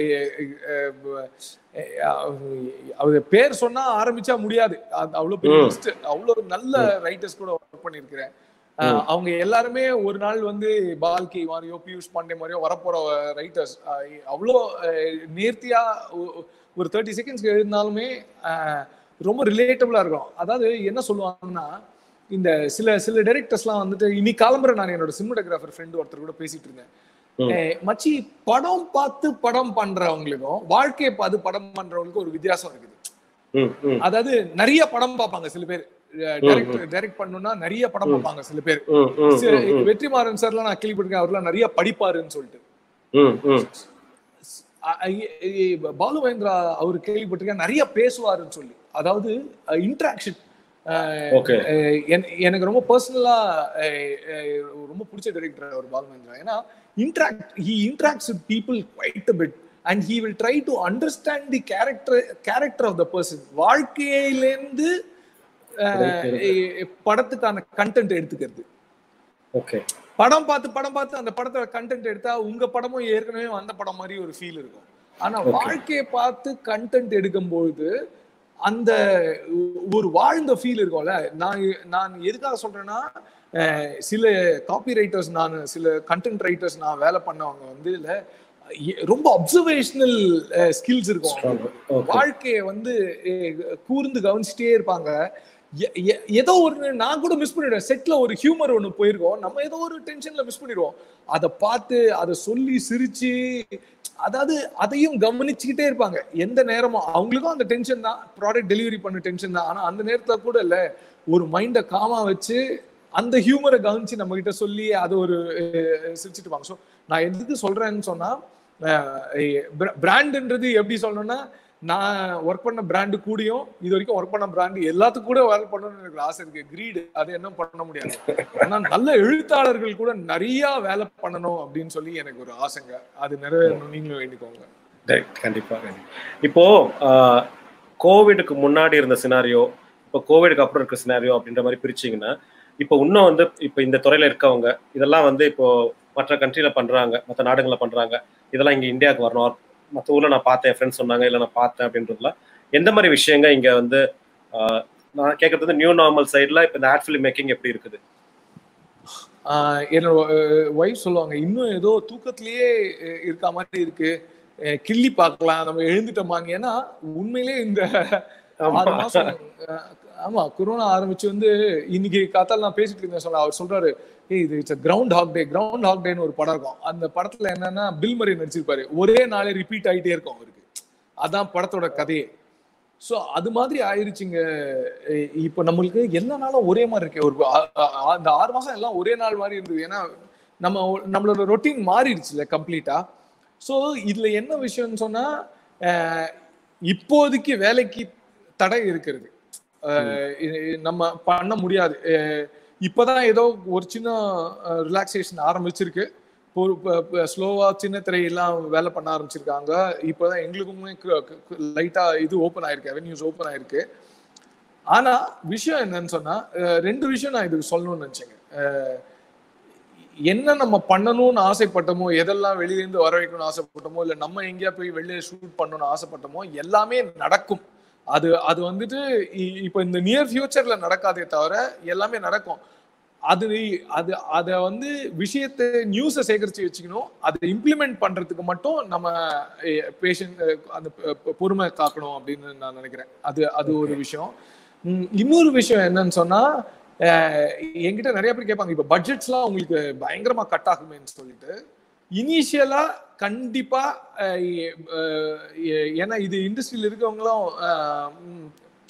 அவர் பேர் சொன்னா ஆரம்பிச்சா முடியாது அது அவ்வளவு பெரிய லிஸ்ட் அவ்வளவு நல்ல ரைட்டர்ஸ் கூட ஒர்க் பண்ணியிருக்கிறேன் அஹ் அவங்க எல்லாருமே ஒரு நாள் வந்து பால்கி மாதிரியோ பியூஷ் பாண்டே மாதிரியோ வரப்போற ரைட்டர்ஸ் அவ்வளோ அஹ், நேர்த்தியா ஒ- ஒரு தேர்ட்டி செகண்ட்ஸ் எழுதினாலுமே அஹ், ரொம்ப ரிலேட்டபிளா இருக்கும் அதாவது என்ன சொல்லுவாங்கன்னா இந்த சில சில டைரக்டர்ஸ்லாம் வந்துட்டு இன்னைக்கு காலம்பரை நான் என்னோட சினிமாட்டோகிராஃபர் ஃப்ரெண்ட் ஒருத்தர் கூட பேசிட்டு இருந்தேன் ம். அஹ், மச்சி படம் பார்த்து படம் பண்றவங்களுக்கும் வாழ்க்கையை பார்த்து படம் பண்றவங்களுக்கும் ஒரு வித்தியாசம் இருக்குது ம், ம், அதாவது நிறைய படம் பார்ப்பாங்க சில பேர் டைரக்ட் டைரக்ட் பண்ணணும்னா நிறைய படம் பார்ப்பாங்க சில பேர் ம், ம், சி- ம், ம், வெற்றிமாறன் சார்லாம் நான் கேள்விப்பட்டிருக்கேன் அவர்லாம் நிறைய படிப்பாருன்னு சொல்லிட்டு ம், ம். அ- அ- இ- பாலு மகேந்திரா அவர் கேள்விப்பட்டிருக்கேன் நிறைய பேசுவாருன்னு சொல்லி அதாவது இன்ட்ராக்ஷன் Okay. எனக்கு ரொம்ப பர்சனலா ரொம்ப பிடிச்ச டைரக்டர் அவர் பாலு மகேந்திரா ஏன்னா interact he interacts with people quite a bit and he will try to understand the character character of the person வாழ்க்கையிலேருந்து அஹ், எ- படத்துக்கான கண்டென்ட் எடுத்துக்கிறது ஓகே படம் பார்த்து படம் பார்த்து அந்த படத்தோட கண்டென்ட் எடுத்தா உங்க படமும் ஏற்கனவே வந்த படம் மாதிரி ஒரு ஃபீல் இருக்கும் ஆனா வாழ்க்கையை பார்த்து கண்டென்ட் எடுக்கும்போது அந்த ஒரு வாழ்ந்த ஃபீல் இருக்கும்ல நான் நான் எதுக்காக சொல்றேன்னா அஹ், சில காப்பி ரைட்டர்ஸ் நான் சில கண்டென்ட் ரைட்டர்ஸ் நான் வேலை பண்ணவங்க வந்து இல்ல எ- ரொம்ப அப்சர்வேஷனல் ஸ்கில்ஸ் இருக்கும் அவங்களுக்கு. ஓகே வாழ்க்கைய வந்து அஹ், கூர்ந்து கவனிச்சுட்டே இருப்பாங்க எ- எ- ஏதோ ஒரு நான் கூட மிஸ் பண்ணிடுவேன் செட்ல ஒரு ஹியூமர் ஒண்ணு போயிருக்கோம் நம்ம ஏதோ ஒரு டென்ஷன்ல மிஸ் பண்ணிடுவோம் அதை பார்த்து அதை சொல்லி சிரிச்சு அதாவது அதையும் கவனிச்சுக்கிட்டே இருப்பாங்க எந்த நேரமும் அவங்களுக்கும் அந்த டென்ஷன் தான் ப்ராடக்ட் டெலிவரி பண்ண டென்ஷன் தான் ஆனா அந்த நேரத்துல கூட இல்ல ஒரு மைண்டை காமா வச்சு அந்த ஹியூமரை கவனிச்சு நம்ம கிட்ட சொல்லி அதை ஒரு அஹ், சிரிச்சிட்டு இருப்பாங்க ஸோ நான் எதுக்கு சொல்றேன்னு சொன்னா பிராண்டுன்றது எப்படி சொல்லணும்னா நான் ஒர்க் பண்ண பிராண்டு கூடயும் இது வரைக்கும் ஒர்க் பண்ண பிராண்டு எல்லாத்துக்கும் கூட வேலை பண்ணணும்னு எனக்கு ஆசை இருக்கு கிரீடு அது என்ன பண்ண முடியாது ஆனா நல்ல எழுத்தாளர்கள் கூட நிறைய வேலை பண்ணணும் அப்படின்னு சொல்லி எனக்கு ஒரு ஆசைங்க அது நிறைவேறணும் நீங்களும் வேண்டிக்கோங்க Right, கண்டிப்பா கண்டிப்பா. இப்போ ஆஹ், கோவிடுக்கு முன்னாடி இருந்த சினாரியோ இப்போ கோவிடுக்கு அப்புறம் இருக்க சினாரியோ அப்படின்ற மாதிரி பிரிச்சீங்கன்னா இப்போ இன்னும் வந்து இப்போ இந்த துறையில இருக்கவங்க இதெல்லாம் வந்து இப்போ மற்ற கண்ட்ரில பண்றாங்க மற்ற நாடுகளில் பண்றாங்க இதெல்லாம் இங்க இந்தியாவுக்கு வரணும் மற்ற ஊர்ல நான் பார்த்தேன் ஃப்ரெண்ட்ஸ் சொன்னாங்க இல்லை நான் பார்த்தேன் அப்படின்றதுலாம் எந்த மாதிரி விஷயங்க இங்க வந்து ஆஹ், நான் கேட்கறது வந்து நியூ நார்மல் சைட்ல இப்போ இந்த ஆட் ஃபிலிம் மேக்கிங் எப்படி இருக்குது ஆஹ் என்னோட ஒய்ஃப் சொல்லுவாங்க இன்னும் ஏதோ தூக்கத்திலேயே அஹ், இருக்க மாதிரி இருக்கு அஹ், கிள்ளி பார்க்கலாம் நம்ம எழுந்துட்டோமாங்க ஏன்னா உண்மையிலே இந்த ஆமா. ஆறு மாசம் அஹ், ஆமா கொரோனா ஆரம்பிச்சு வந்து இன்னைக்கு காத்தால நான் பேசிட்டு இருந்தேன் சொல்ல அவர் சொல்றாரு ஏய் இது it's Groundhog Day Groundhog டேன்னு ஒரு படம் இருக்கும் அந்த படத்துல என்னன்னா பில் மரி நடிச்சிருப்பாரு ஒரே நாளே ரிப்பீட் ஆயிட்டே இருக்கும் அவருக்கு அதான் படத்தோட கதையே ஸோ அது மாதிரி ஆயிருச்சுங்க எ- இப்போ நம்மளுக்கு எல்லா நாளும் ஒரே மாதிரி இருக்கு ஒரு ஆ- ஆ- அந்த ஆறு மாசம் எல்லாம் ஒரே நாள் மாதிரி இருந்தது ஏன்னா நம்ம நம்மளோட ரொட்டீன் மாறிடுச்சுல கம்ப்ளீட்டா ஸோ இதுல என்ன விஷயம்னு சொன்னா அஹ், இப்போதைக்கு வேலைக்கு தடை இருக்கிறது அஹ், இ- நம்ம பண்ண முடியாது அஹ், இப்பதான் ஏதோ ஒரு சின்ன ரிலாக்ஸேஷன் ஆரம்பிச்சிருக்கு ஸ்லோவா சின்ன திரையெல்லாம் வேலை பண்ண ஆரம்பிச்சிருக்காங்க இப்போதான் எங்களுக்குமே லைட்டா இது ஓப்பன் ஆயிருக்கு அவென்யூஸ் ஓப்பன் ஆயிருக்கு ஆனா விஷயம் என்னன்னு சொன்னா அஹ், ரெண்டு விஷயம் நான் இதுக்கு சொல்லணும்னு நினைச்சேங்க அஹ், என்ன நம்ம பண்ணணும்னு ஆசைப்பட்டோமோ எதெல்லாம் வெளியிலேருந்து வர வைக்கணும்னு ஆசைப்பட்டோமோ இல்ல நம்ம எங்கேயா போய் வெளியே ஷூட் பண்ணணும்னு ஆசைப்பட்டோமோ எல்லாமே நடக்கும் அது அது வந்துட்டு இ- இப்போ இந்த நியர் ஃபியூச்சர்ல நடக்காதே தவிர எல்லாமே நடக்கும் அது அது அதை வந்து விஷயத்தை நியூஸை சேகரிச்சு வச்சுக்கணும் அதை இம்ப்ளிமெண்ட் பண்றதுக்கு மட்டும் நம்ம பேஷண்ட் அந்த பொ- பொ- பொறுமை காக்கணும் அப்படின்னு நான் நினைக்கிறேன் அது அது ஒரு விஷயம் உம், இன்னொரு விஷயம் என்னன்னு சொன்னா அஹ், என்கிட்ட நிறைய பேர் கேட்பாங்க இப்ப பட்ஜெட்ஸ்லாம் உங்களுக்கு பயங்கரமா கட் ஆகுமேன்னு சொல்லிட்டு இனிஷியலா கண்டிப்பா அஹ், எ- அஹ், எ- ஏன்னா இது இண்டஸ்ட்ரியில் இருக்கவங்களும் அஹ், உம்,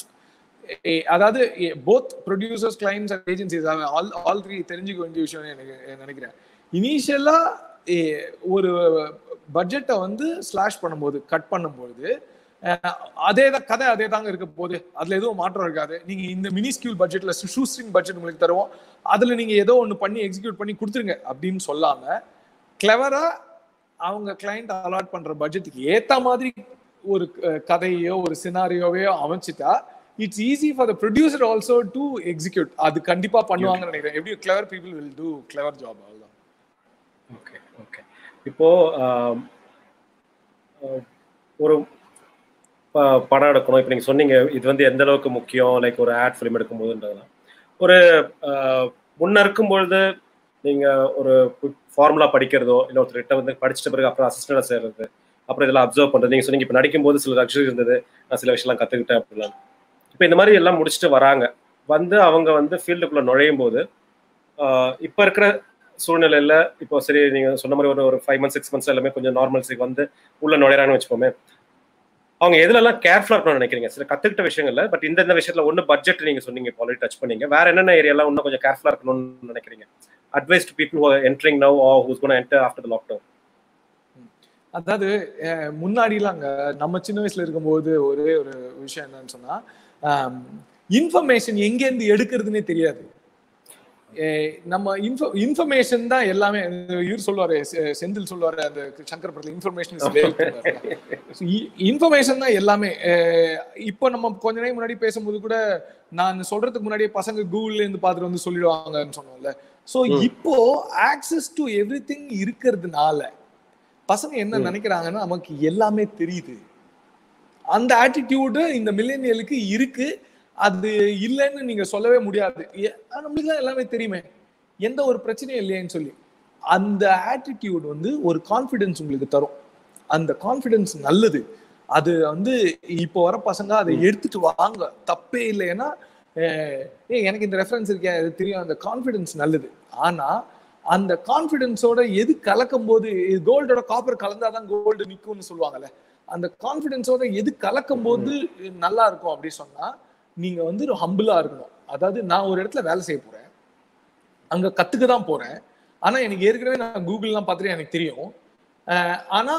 ஏ- அதாவது both producers clients and agencies all all three தெரிஞ்சுக்க வேண்டிய விஷயம் எனக்கு நினைக்கிறேன் இனிஷியலா ஒரு பட்ஜெட்டை வந்து ஸ்லாஷ் பண்ணும்போது கட் பண்ணும்போது அஹ், அதே தான் கதை அதே தாங்க இருக்க போகுது அதுல எதுவும் மாற்றம் இருக்காது நீங்க இந்த மினி ஸ்கியூல் பட்ஜெட்ல ஷூஸ்ட்ரிங் பட்ஜெட் உங்களுக்கு தருவோம் அதுல நீங்க ஏதோ ஒன்று பண்ணி எக்ஸிக்யூட் பண்ணி கொடுத்துருங்க அப்படின்னு சொல்லாம கிளவரா அவங்க கிளைண்ட் அலாட் பண்ற பட்ஜெட்டுக்கு ஏத்த மாதிரி ஒரு அஹ், கதையோ ஒரு சினாரியோவையோ அமைச்சிட்டா it's easy for the producer also to execute அது கண்டிப்பா பண்ணுவாங்கன்னு நினைக்கிறேன் எப்படி clever people will do clever job அவ்வளவுதான் ஓகே ஓகே இப்போ ஆம், அஹ், ஒரு ப- படம் எடுக்கணும் இப்போ நீங்க சொன்னீங்க இது வந்து எந்த அளவுக்கு முக்கியம் லைக் ஒரு ஆட் ஃபிலிம் எடுக்கும்போதுன்றதுலாம் ஒரு அஹ், முன்ன இருக்கும் பொழுது நீங்க ஒரு ஃபார்முலா படிக்கிறதோ இல்லை ஒருத்தர்கிட்ட வந்து படிச்சிட்ட பிறகு அப்புறம் அசிஸ்டண்டாக சேர்றது அப்புறம் இதெல்லாம் அப்சர்வ் பண்றது நீங்க சொன்னீங்க இப்போ நடிக்கும்போது சில லக்ஷரி இருந்தது நான் சில விஷயம்லாம் கத்துக்கிட்டேன் அப்படிலாம் இப்போ இந்த மாதிரி எல்லாம் முடிச்சுட்டு வராங்க வந்து அவங்க வந்து ஃபீல்டுக்குள்ள நுழையும் போது ஆஹ் இப்ப இருக்கிற சூழ்நிலையில இப்போ சரி நீங்க சொன்ன மாதிரி ஒரு ஒரு ஃபைவ் மந்த்ஸ் சிக்ஸ் மந்த்ஸ் எல்லாமே கொஞ்சம் நார்மல்ஸுக்கு வந்து உள்ள நுழையறான்னு வச்சுக்கோமே அவங்க எதுலலாம் கேர்ஃபுல்லா இருக்கணும்னு நினைக்கிறீங்க சில கத்துக்கிட்ட விஷயங்கள்ல பட் இந்த இந்த விஷயத்துல ஒண்ணு பட்ஜெட் நீங்க சொன்னீங்க ஆல்ரெடி டச் பண்ணீங்க வேற என்னென்ன ஏரியாலாம் இன்னும் கொஞ்சம் கேர்ஃபுல்லா இருக்கணும்னு நினைக்கிறீங்க advice to people who entering now or who's gonna enter after the lockdown அதாவது அஹ், முன்னாடிலாங்க நம்ம சின்ன வயசுல இருக்கும்போது ஒரே ஒரு விஷயம் என்னன்னு சொன்னா இன்ஃபர்மேஷன் எங்கேருந்து எடுக்கிறதுனே தெரியாது அஹ், நம்ம இன்ஃபோ இன்ஃபர்மேஷன் தான் எல்லாமே இவர் சொல்லுவாரு செ- செந்தில் சொல்லுவாரு அந்த சங்கர் படத்துல இன்ஃபர்மேஷன் இன்ஃபர்மேஷன் தான் எல்லாமே அஹ், இப்போ நம்ம கொஞ்ச நேரம் முன்னாடி பேசும்போது கூட நான் சொல்றதுக்கு முன்னாடியே பசங்க கூகுள்ல இருந்து பார்த்துட்டு வந்து சொல்லிடுவாங்கன்னு சொன்னோம்ல சோ இப்போ ஆக்சஸ் டு எவ்ரி திங் இருக்கிறதுனால பசங்க என்ன நினைக்கிறாங்கன்னா நமக்கு எல்லாமே தெரியுது அந்த ஆட்டிடியூடு இந்த மில்லேனியலுக்கு இருக்கு அது இல்லைன்னு நீங்க சொல்லவே முடியாது ஏ- ஆ, நம்மளுக்கு தான் எல்லாமே தெரியுமே எந்த ஒரு பிரச்சனையும் இல்லையேன்னு சொல்லி அந்த ஆட்டிடியூட் வந்து ஒரு கான்ஃபிடன்ஸ் உங்களுக்கு தரும் அந்த கான்ஃபிடன்ஸ் நல்லது அது வந்து இப்போ வர பசங்க அதை எடுத்துட்டு வாங்க தப்பே இல்லை ஏன்னா அஹ், ஏய் எனக்கு இந்த ரெஃபரன்ஸ் இருக்கே அது தெரியும் அந்த கான்ஃபிடன்ஸ் நல்லது ஆனா அந்த கான்ஃபிடன்ஸோட எது கலக்கும் போது கோல்டோட காப்பர் கலந்தாதான் கோல்டு நிக்கும்னு சொல்லுவாங்கல்ல அந்த கான்ஃபிடன்ஸோட எது கலக்கும் போது நல்லா இருக்கும் அப்படி சொன்னா நீங்க வந்து ஹம்பிளா இருக்கணும் அதாவது நான் ஒரு இடத்துல வேலை செய்ய போறேன் அங்க கத்துக்க தான் போறேன் ஆனா எனக்கு ஏற்கனவே நான் கூகுள்லாம் பார்த்துட்டு எனக்கு தெரியும் அஹ் ஆனா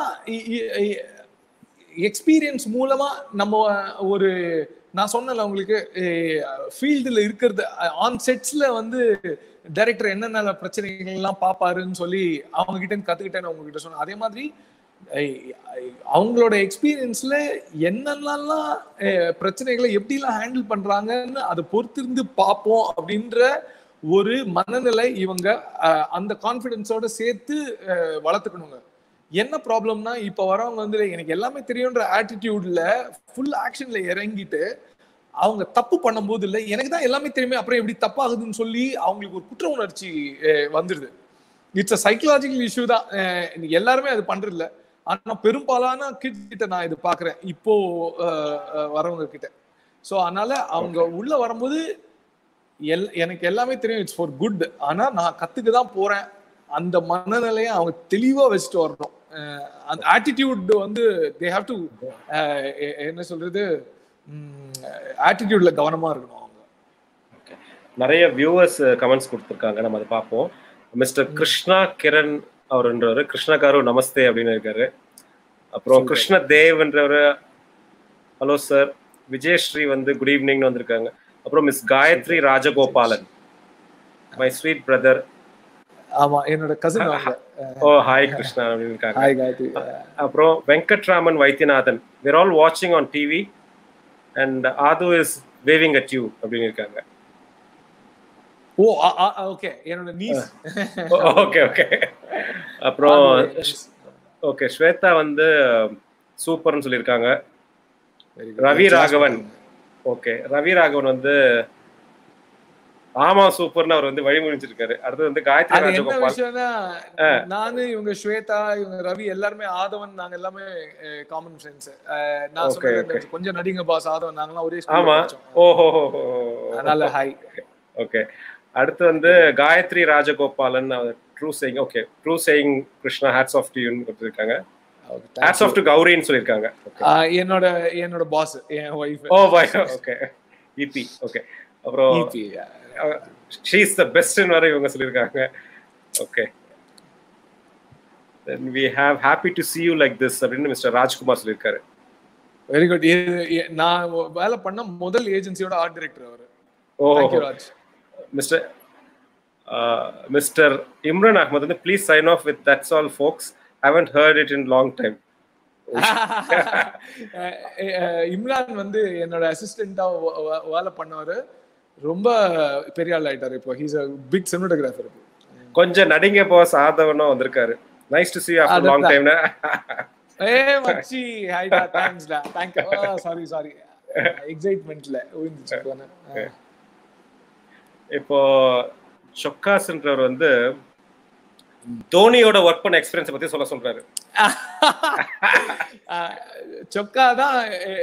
எக்ஸ்பீரியன்ஸ் மூலமா நம்ம ஒரு நான் சொன்னல உங்களுக்கு ஃபீல்டுல இருக்கிறது ஆன் செட்ஸ்ல வந்து டைரக்டர் என்னென்ன பிரச்சனைகள் எல்லாம் பாப்பாருன்னு சொல்லி அவங்க கிட்ட இருந்து கத்துக்கிட்டேன்னு உங்ககிட்ட சொன்னேன் அதே மாதிரி அஹ் அஹ் அவங்களோட எக்ஸ்பீரியன்ஸ்ல என்னென்னலாம் அஹ் பிரச்சனைகளை எப்படிலாம் ஹேண்டில் பண்றாங்கன்னு அதை பொறுத்திருந்து பார்ப்போம் அப்படின்ற ஒரு மனநிலை இவங்க அஹ், அந்த கான்ஃபிடென்ஸோட சேர்த்து அஹ், வளர்த்துக்கணுங்க என்ன ப்ராப்ளம்னா இப்போ வரவங்க வந்து எனக்கு எல்லாமே தெரியுன்ற ஆட்டிடியூட்ல ஃபுல் ஆக்ஷன்ல இறங்கிட்டு அவங்க தப்பு பண்ணும்போது இல்லை எனக்கு தான் எல்லாமே தெரியுமே அப்புறம் எப்படி தப்பாகுதுன்னு சொல்லி அவங்களுக்கு ஒரு குற்ற உணர்ச்சி அஹ், வந்துடுது இட்ஸ் அ சைக்கலாஜிக்கல் இஷ்யூ தான் அஹ், இன்னைக்கு எல்லாருமே அது பண்றது இல்ல ஆனா பெரும்பாலான கிட்ஸ் கிட்ட நான் இது பாக்குறேன் இப்போ அஹ், அஹ், வரவங்க கிட்ட ஸோ அதனால அவங்க உள்ள வரும்போது எல் எனக்கு எல்லாமே தெரியும் இட்ஸ் ஃபார் குட் ஆனா நான் கத்துக்க தான் போறேன் அந்த மனநிலையை அவங்க தெளிவா வச்சுட்டு வரணும் அஹ் அந்த ஆட்டிடியூட் வந்து தே ஹாவ் டு என்ன சொல்றது ஆட்டிடியூட்ல கவனமா இருக்கணும் அவங்க நிறைய வியூவர்ஸ் கமெண்ட்ஸ் கொடுத்துருக்காங்க நம்ம அதை பார்ப்போம் மிஸ்டர் கிருஷ்ணா கிரண் அவர்ன்றவர் கிருஷ்ணா காரு நமஸ்தே அப்படின்னு இருக்காரு அப்புறம் கிருஷ்ண தேவ்ன்றவர் ஹலோ சார் விஜயஸ்ரீ வந்து குட் ஈவினிங்னு வந்திருக்காங்க அப்புறம் miss Gayathri Rajagopalan my sweet brother ஆமா என்னோட கசின் அவங்க ஓ ஹாய் கிருஷ்ணா அப்படின்னு இருக்காங்க ஹாய் காயத்ரி அப்புறம் வெங்கட்ராமன் வைத்தியநாதன் வேர் ஆல் வாட்சிங் on TV and Aadhu is waving at you அப்படின்னு இருக்காங்க ஓ ஓகே என்னோட நீஸ் ஓகே ஓகே அப்புறம் ஓகே ஸ்வேதா வந்து சூப்பர்னு சொல்லியிருக்காங்க ரவி ராகவன் ஓகே ரவி ராகவன் வந்து ஆமா சூப்பர்னு அவர் வந்து வழிமொழிச்சிருக்காரு அடுத்து வந்து காயத்ரி அது என்ன ராஜகோபால் விஷயம்னா நானு இவங்க ஸ்வேதா இவங்க ரவி எல்லாருமே ஆதவன் நாங்க எல்லாமே காமன் ஃப்ரெண்ட்ஸ் நான் Okay, சொன்னேன் கொஞ்சம் நடிங்க பாஸ் ஆதவன் நாங்கலாம் ஒரே ஆமா ஸ்கூல் ஓஹோ அதனால ஹாய் ஓகே அடுத்து வந்து Gayathri Rajagopalan true saying okay true saying Krishna hats off to யூன்னு கொடுத்துருக்காங்க ஹேட்ஸ் ஆஃப் டு கௌரின்னு சொல்லியிருக்காங்க என்னோட என்னோட பாஸ் என் ஒய்ஃப் ஓ பாய் ஓகே இபி ஓகே அப்புறம் ஷீ இஸ் த பெஸ்ட்னு வர இவங்க சொல்லியிருக்காங்க okay then we have happy to see you like this அப்படின்னு மிஸ்டர் ராஜ்குமார் சொல்லியிருக்காரு வெரி குட் நான் வேலை பண்ண முதல் ஏஜென்சியோட ஆர்ட் டைரக்டர் அவர் oh thank you Raj mister mister Imran Ahmad வந்து please sign off with that's all folks haven't heard it in long time ah ah Imran வந்து என்னோட அசிஸ்டண்டா வேலை பண்ணவர் ரொம்ப பெரிய ஆள் ஆயிட்டாரு இப்போ ஹீஸ் அ பிக் சினிமோட்டோகிராஃபர் கொஞ்சம் நடிங்க போ சாதவனும் வந்திருக்காரு nice to see after long time ஏ மச்சி ஹைடா தேங்க்ஸ்டா தேங்க் சாரி சாரி எக்ஸைட்மெண்ட்ல விழுந்துச்சு போனேன் அஹ். இப்போ சொக்காஸ்ன்றவர் வந்து தோனியோட ஒர்க் பண்ண எக்ஸ்பீரியன்ஸ் பத்தி சொல்ல சொல்றாரு அஹ் சொக்கா தான்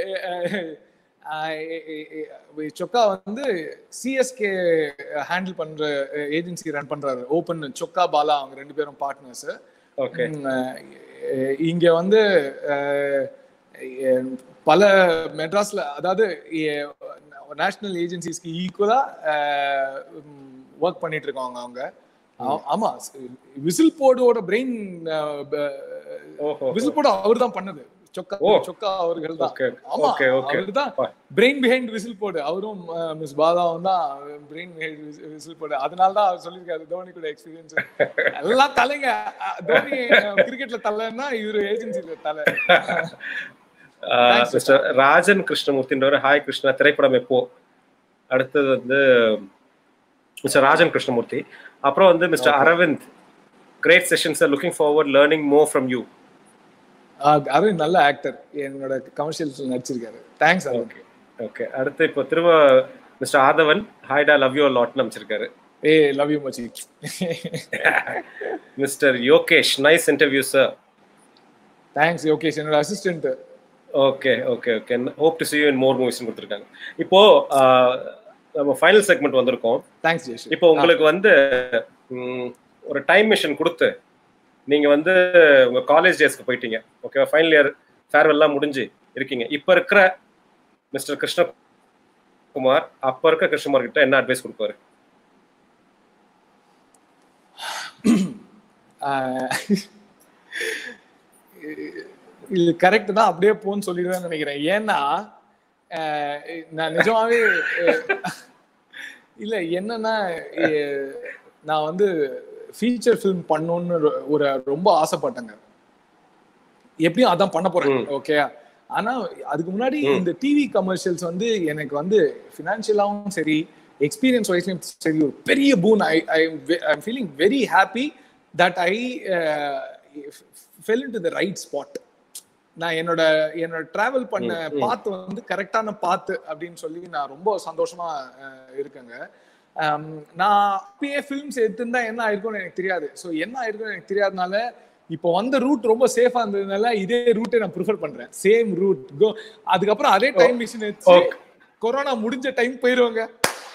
சொக்கா வந்து சிஎஸ்கே ஹேண்டில் பண்ற ஏஜென்சி ரன் பண்றாரு ஓபன் சொக்கா பாலா அவங்க ரெண்டு பேரும் பார்ட்னர்ஸ் ஓகே இங்க வந்து அஹ், எ- பல மெட்ராஸ்ல அதாவது நேஷனல் ஏஜென்சிஸ்க்கு ஈக்குவலா ஒர்க் பண்ணிட்டு இருக்காங்க அவங்க ஆ- ஆமா விசில் போர்டோட பிரெயின் ஓஹோ விசில் போர்டு அவர் தான் பண்ணது சொக்கா ஓ. சொக்கா அவர்கள் தான் ஓகே ஆமா ஓகே ஓகே அவர் தான் பிரெயின் பிஹைண்ட் விசில் போர்டு அவரும் மிஸ் பாலாவும் தான் பிரெயின் பிஹைண்ட் விசில் போர்டு அதனால தான் அவர் சொல்லியிருக்காரு தோனி கூட எக்ஸ்பீரியன்ஸ் எல்லாம் தலைங்க அஹ், தோனி கிரிக்கெட்ல தலைன்னா இவரு ஏஜென்சில தலை மிஸ்டர் ராஜன் கிருஷ்ணமூர்த்தின்றவர் ஹாய் கிருஷ்ணா திரைப்படம் எப்போ அடுத்தது வந்து மிஸ்டர் ராஜன் கிருஷ்ணமூர்த்தி அப்புறம் வந்து mister Aravind great sessions looking forward learning more from you ah, Aravind நல்ல ஆக்டர் என்னோட கமர்ஷியல்ஸ்ல நடிச்சிருக்காரு தேங்க்ஸ் அரவிந்த் ஓகே அடுத்து இப்போ திரும்ப மிஸ்டர் ஆதவன் ஹாய்டா லவ் யூ லாட்னு அமைச்சிருக்காரு ஏ லவ் யூ மச்சி mister Yogesh nice interview sir thanks Yogesh என்னோட assistant okay okay okay hope to see you in more movies கொடுத்துருக்காங்க இப்போ ஆஹ், நம்ம ஃபைனல் செக்மெண்ட் வந்திருக்கோம் தேங்க்ஸ் ஜெயஸ்ரீ இப்போ உங்களுக்கு வந்து ம், ஒரு டைம் மிஷன் கொடுத்து நீங்க வந்து உங்க காலேஜ் டேஸ்க்கு போயிட்டீங்க ஓகேவா ஃபைனல் இயர் ஃபேர்வெல்லாம் முடிஞ்சு இருக்கீங்க இப்போ இருக்கிற மிஸ்டர் கிருஷ்ணகுமார் அப்ப இருக்க கிருஷ்ணகுமார் கிட்ட என்ன அட்வைஸ் கொடுப்பாரு இது கரெக்ட் தான் அப்படியே போன்னு சொல்லிடுவேன்னு நினைக்கிறேன் ஏன்னா அஹ், நான் நிஜமாவே அஹ், இல்ல என்னன்னா அஹ், நான் வந்து ஃபீச்சர் ஃபிலிம் பண்ணணும்னு ரொ- ஒரு ரொம்ப ஆசைப்பட்டேங்க எப்படியும் அதான் பண்ண போறேன் ம். ஓகே ஆனா அதுக்கு முன்னாடி ம். இந்த டிவி கமர்ஷியல்ஸ் வந்து எனக்கு வந்து ஃபினான்ஷியலாவும் சரி எக்ஸ்பீரியன்ஸ் வைஸ்லயும் சரி ஒரு பெரிய boon I I I'm feeling very happy that I fell to the right spot நான் என்னோட என்னோட டிராவல் பண்ண ம், ம். பாத்து வந்து கரெக்டான பாத்து அப்படின்னு சொல்லி நான் ரொம்ப சந்தோஷமா அஹ், இருக்கேங்க Um, நான் அப்பயே ஃபிலிம்ஸ் எடுத்திருந்தா என்ன ஆயிருக்கும்னு எனக்கு தெரியாது ஸோ என்ன ஆயிருக்கும்னு எனக்கு தெரியாதனால இப்போ வந்த ரூட் ரொம்ப சேஃபா இருந்ததுனால இதே ரூட்டை நான் ப்ரிஃபர் பண்றேன் சேம் ரூட் கோ அதுக்கப்புறம் அதே டைம் மிஷின் வச்சு Okay. கொரோனா முடிஞ்ச டைம் போயிருவாங்க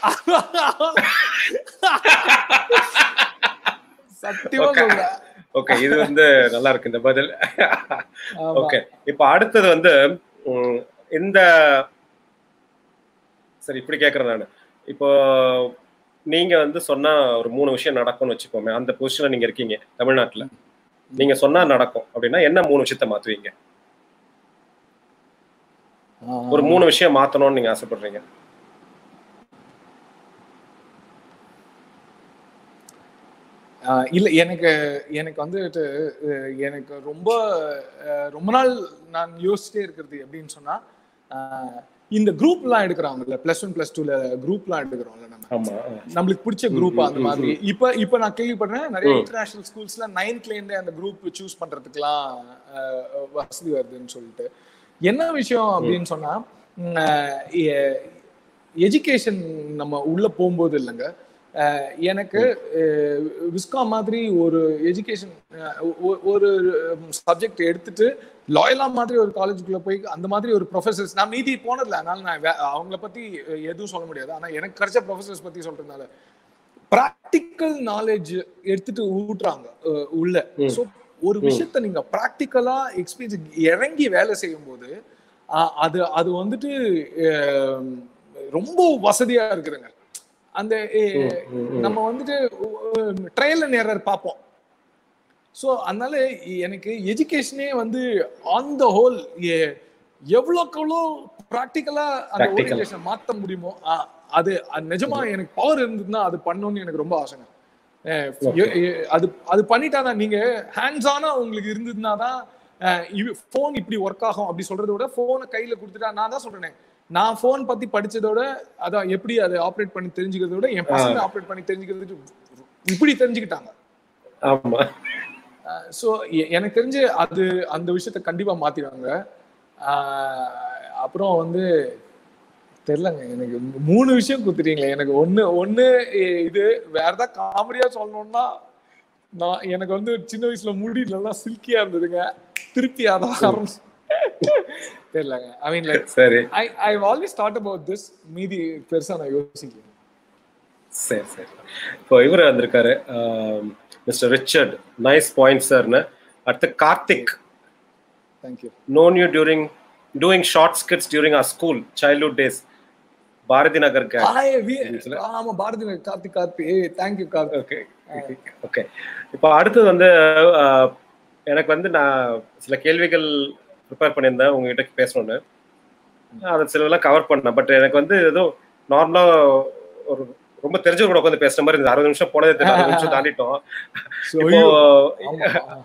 சத்தியமா Okay. சொல்றேன் ஓகே இது வந்து நல்லா இருக்கு இந்த பதில் ஆமா. ஓகே இப்போ அடுத்தது வந்து ம், இந்த சரி இப்படி கேட்கறேன் நான் இப்போ நீங்க வந்து சொன்னா ஒரு மூணு விஷயம் நடக்கும்னு வச்சுக்கோமே அந்த பொசிஷன்ல நீங்க இருக்கீங்க தமிழ்நாட்டுல நீங்க சொன்னா நடக்கும் அப்படின்னா என்ன மூணு விஷயத்த மாத்துவீங்க ஒரு மூணு விஷயம் மாத்தணும்னு நீங்க ஆசைப்படுறீங்க ஆஹ் இல்ல எனக்கு எனக்கு வந்துட்டு அஹ் எனக்கு ரொம்ப அஹ் ரொம்ப நாள் நான் யோசிச்சிட்டே இருக்கிறது எப்படின்னு சொன்னா ஆஹ் இந்த குரூப்லாம் எடுக்கிறாங்கல்ல பிளஸ் ஒன் பிளஸ் டூல குரூப்லாம் எடுக்கிறோம்ல நம்ம ஆமா நம்மளுக்கு பிடிச்ச குரூப் அந்த மாதிரி இப்ப இப்ப நான் கேள்விப்படுறேன் நிறைய ம். இன்டர்நேஷனல் ஸ்கூல்ஸ்ல நைன்த்ல இருந்தே அந்த குரூப் சூஸ் பண்றதுக்குலாம் அஹ், வசதி வருதுன்னு சொல்லிட்டு என்ன விஷயம் அப்படின்னு சொன்னா எஜுகேஷன் நம்ம உள்ள போகும்போது இல்லைங்க அஹ், எனக்கு விஸ்கா மாதிரி ஒரு எஜுகேஷன் ஒரு சப்ஜெக்ட் எடுத்துட்டு லாயலா மாதிரி ஒரு காலேஜுக்குள்ள போய் அந்த மாதிரி ஒரு ப்ரொஃபசர்ஸ் நான் மீதி போனதில்ல அதனால நான் வே- அவங்கள பத்தி எதுவும் சொல்ல முடியாது ஆனா எனக்கு கிடைச்ச ப்ரொஃபசர்ஸ் பத்தி சொல்றதுனால ப்ராக்டிக்கல் நாலேஜ் எடுத்துட்டு ஊட்டுறாங்க அஹ், உள்ள ம். ஸோ ஒரு விஷயத்த நீங்க ப்ராக்டிக்கலா எக்ஸ்பீரியன்ஸ் இறங்கி வேலை செய்யும் போது அஹ், அது அது வந்துட்டு அஹ், ரொம்ப வசதியா இருக்குதுங்க அந்த அஹ், நம்ம வந்துட்டு ட்ரையல் அண்ட் எரர் பார்ப்போம் ஸோ அதனால எனக்கு எஜுகேஷனே வந்து ஆன் த ஹோல் எவ்வளோக்கு எவ்வளோ ப்ராக்டிக்கலா அந்த Practical. ஓரியன்டேஷன் மாற்ற முடியுமோ அ- அது அது நிஜமா எனக்கு பவர் இருந்ததுன்னா அது பண்ணணும்னு எனக்கு ரொம்ப ஆசைங்க அஹ் எ- எ- அது அது பண்ணிட்டாதான் நீங்க ஹேண்ட்ஸ் ஆனா உங்களுக்கு இருந்ததுன்னா தான் ஃபோன் இப்படி ஒர்க் ஆகும் அப்படி சொல்றதை விட ஃபோனை கையில கொடுத்துட்டா நான் தான் சொல்றேனே நான் ஃபோன் பத்தி படிச்சதோட அதான் எப்படி அதை ஆப்ரேட் பண்ணி தெரிஞ்சுக்கிறத விட என் பசங்க ஆப்ரேட் பண்ணி தெரிஞ்சுக்கிறதுக்கு இப்படி தெரிஞ்சுக்கிட்டாங்க ஆமா ஸோ எனக்கு தெரிஞ்சு அது அந்த விஷயத்த கண்டிப்பா மாத்திடுவாங்க ஆஹ் அப்புறம் வந்து தெரியலங்க எனக்கு மூணு விஷயம் குத்துறீங்களே எனக்கு ஒண்ணு ஒண்ணு இ- இது வேற ஏதாவது காமெடியா சொல்லணும்னா நான் எனக்கு வந்து சின்ன வயசுல முடி நல்லா சில்கியா இருந்ததுங்க திருப்பி அதான் ஆரம்பிச்சு தெரியலங்க ஐ மீன் லைக் சரி I I always thought about this மீதி பெருசா நான் யோசிக்கல சரி சரி இப்போ இவர் வந்திருக்காரு மிஸ்டர் ரிச்சர்ட் நைஸ் பாயிண்ட் சார்னு அடுத்து Karthik thank you known you during doing short skits during our school childhood days Bharathi Nagar gang ஆமா Bharathi Karthik Karthi thank you Karthik okay okay இப்போ அடுத்தது வந்து அஹ், எனக்கு வந்து நான் சில கேள்விகள் ப்ரிப்பேர் பண்ணியிருந்தேன் உங்ககிட்ட பேசணும்னு அதை சிலதெல்லாம் கவர் பண்ணேன் பட் எனக்கு வந்து ஏதோ நார்மலா ஒரு ரொம்ப தெரிஞ்சவங்க கூட உட்காந்து பேசுற மாதிரி இருந்தது அறுபது நிமிஷம் போனதே தெரியல அறுபது நிமிஷம் தாண்டிட்டோம் இப்போ ஆமா, ஆமா.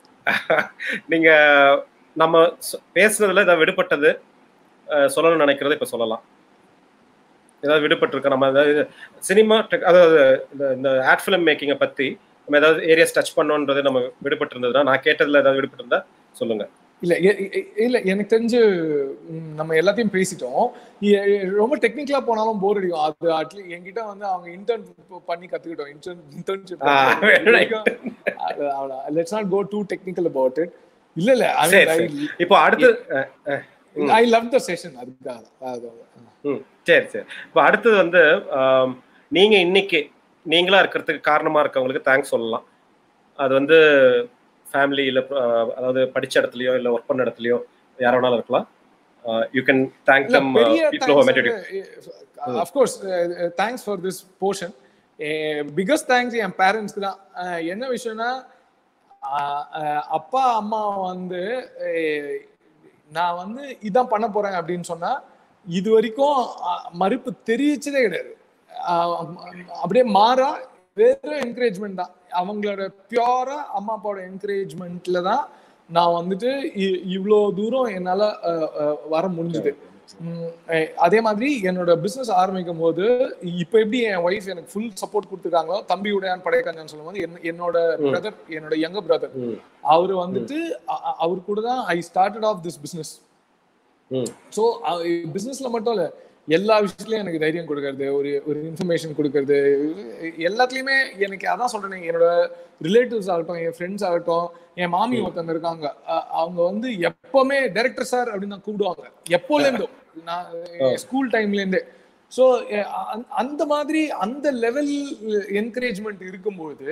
நீங்க நம்ம சொ- பேசுனதுல ஏதாவது விடுபட்டது அஹ், சொல்லணும்னு நினைக்கிறத இப்ப சொல்லலாம் ஏதாவது விடுபட்டிருக்க நம்ம ஏதாவது சினிமா அதாவது இந்த இந்த ஆட் ஃபிலிம் மேக்கிங்கை பத்தி நம்ம ஏதாவது ஏரியாஸ் டச் பண்ணோன்றது நம்ம விடுபட்டு இருந்ததுன்னா நான் கேட்டதுல ஏதாவது விடுபட்டு இருந்தா சொல்லுங்க இல்ல எ- எ- இல்ல எனக்கு தெரிஞ்சு ம், நம்ம எல்லாத்தையும் பேசிட்டோம் எ- எ- ரொம்ப டெக்னிக்கலா போனாலும் போர் அடிக்கும் அது அட்லீஸ்ட் என்கிட்ட வந்து அவங்க இன்டர்ன் பண்ணி கத்துக்கிட்டோம் internship Ah, right. Let's not go too technical about it இல்ல இல்ல சரி சரி இப்போ அடுத்து அஹ், அஹ், ஐ லவ் த செஷன் அதுக்காக அது- ம் சரி சரி இப்போ அடுத்தது வந்து ஆம், நீங்க இன்னைக்கு நீங்களா இருக்கிறதுக்கு காரணமா இருக்கவங்களுக்கு தேங்க்ஸ் சொல்லலாம் அது வந்து ஃபேமிலி இல்ல அஹ், அதாவது படிச்ச இடத்துலயோ இல்ல ஒர்க் பண்ண இடத்துலயோ யார வேணாலும் இருக்கலாம் யூ கேன் தேங்க் இல்ல, தம் பெரிய people who met of course thanks for this portion biggest thanks என் பேரண்ட்ஸ்க்கு தான் அஹ், என்ன விஷயம்னா அஹ், அஹ், அப்பா அம்மா வந்து அஹ், நான் வந்து இதான் பண்ண போறேன் அப்படின்னு சொன்னா இது வரைக்கும் அஹ், மறுப்பு தெரிவிச்சதே கிடையாது அஹ், அப்படியே மாறா வெறும் என்கரேஜ்மெண்ட் தான் அவங்களோட பியூரா அம்மா அப்பாவோட என்கரேஜ்மெண்ட்ல தான் நான் வந்துட்டு இ- இவ்வளோ தூரம் என்னால அஹ், அஹ், வர முடிஞ்சது உம் அஹ் அதே மாதிரி என்னோட பிசினஸ் ஆரம்பிக்கும் போது இப்ப எப்படி என் ஒய்ஃப் எனக்கு ஃபுல் சப்போர்ட் கொடுத்துருக்காங்களோ தம்பியுடையான் படையக்காஞ்சான்னு சொல்லும்போது என்ன- என்னோட பிரதர் என்னோட யங்க பிரதர் அவரு வந்துட்டு அ- அ- அவர் கூட தான் I started off this business hmm so பிசினஸ்ல மட்டும் இல்ல எல்லா விஷயத்துலயும் எனக்கு தைரியம் கொடுக்கறது ஒரு ஒரு இன்ஃபர்மேஷன் கொடுக்கறது எல்லாத்துலயுமே எனக்கு அதான் சொல்றேன் என்னோட ரிலேட்டிவ்ஸ் ஆகட்டும் என் ஃப்ரெண்ட்ஸ் ஆகட்டும் என் மாமி ஒருத்தவங்க இருக்காங்க அ- அவங்க வந்து எப்பவுமே டைரக்டர் சார் அப்படின்னு தான் கூப்பிடுவாங்க எப்போல இருந்தோ நான் ஸ்கூல் டைம்ல இருந்தே ஸோ அந்த மாதிரி அந்த லெவல் என்கரேஜ்மெண்ட் இருக்கும்போது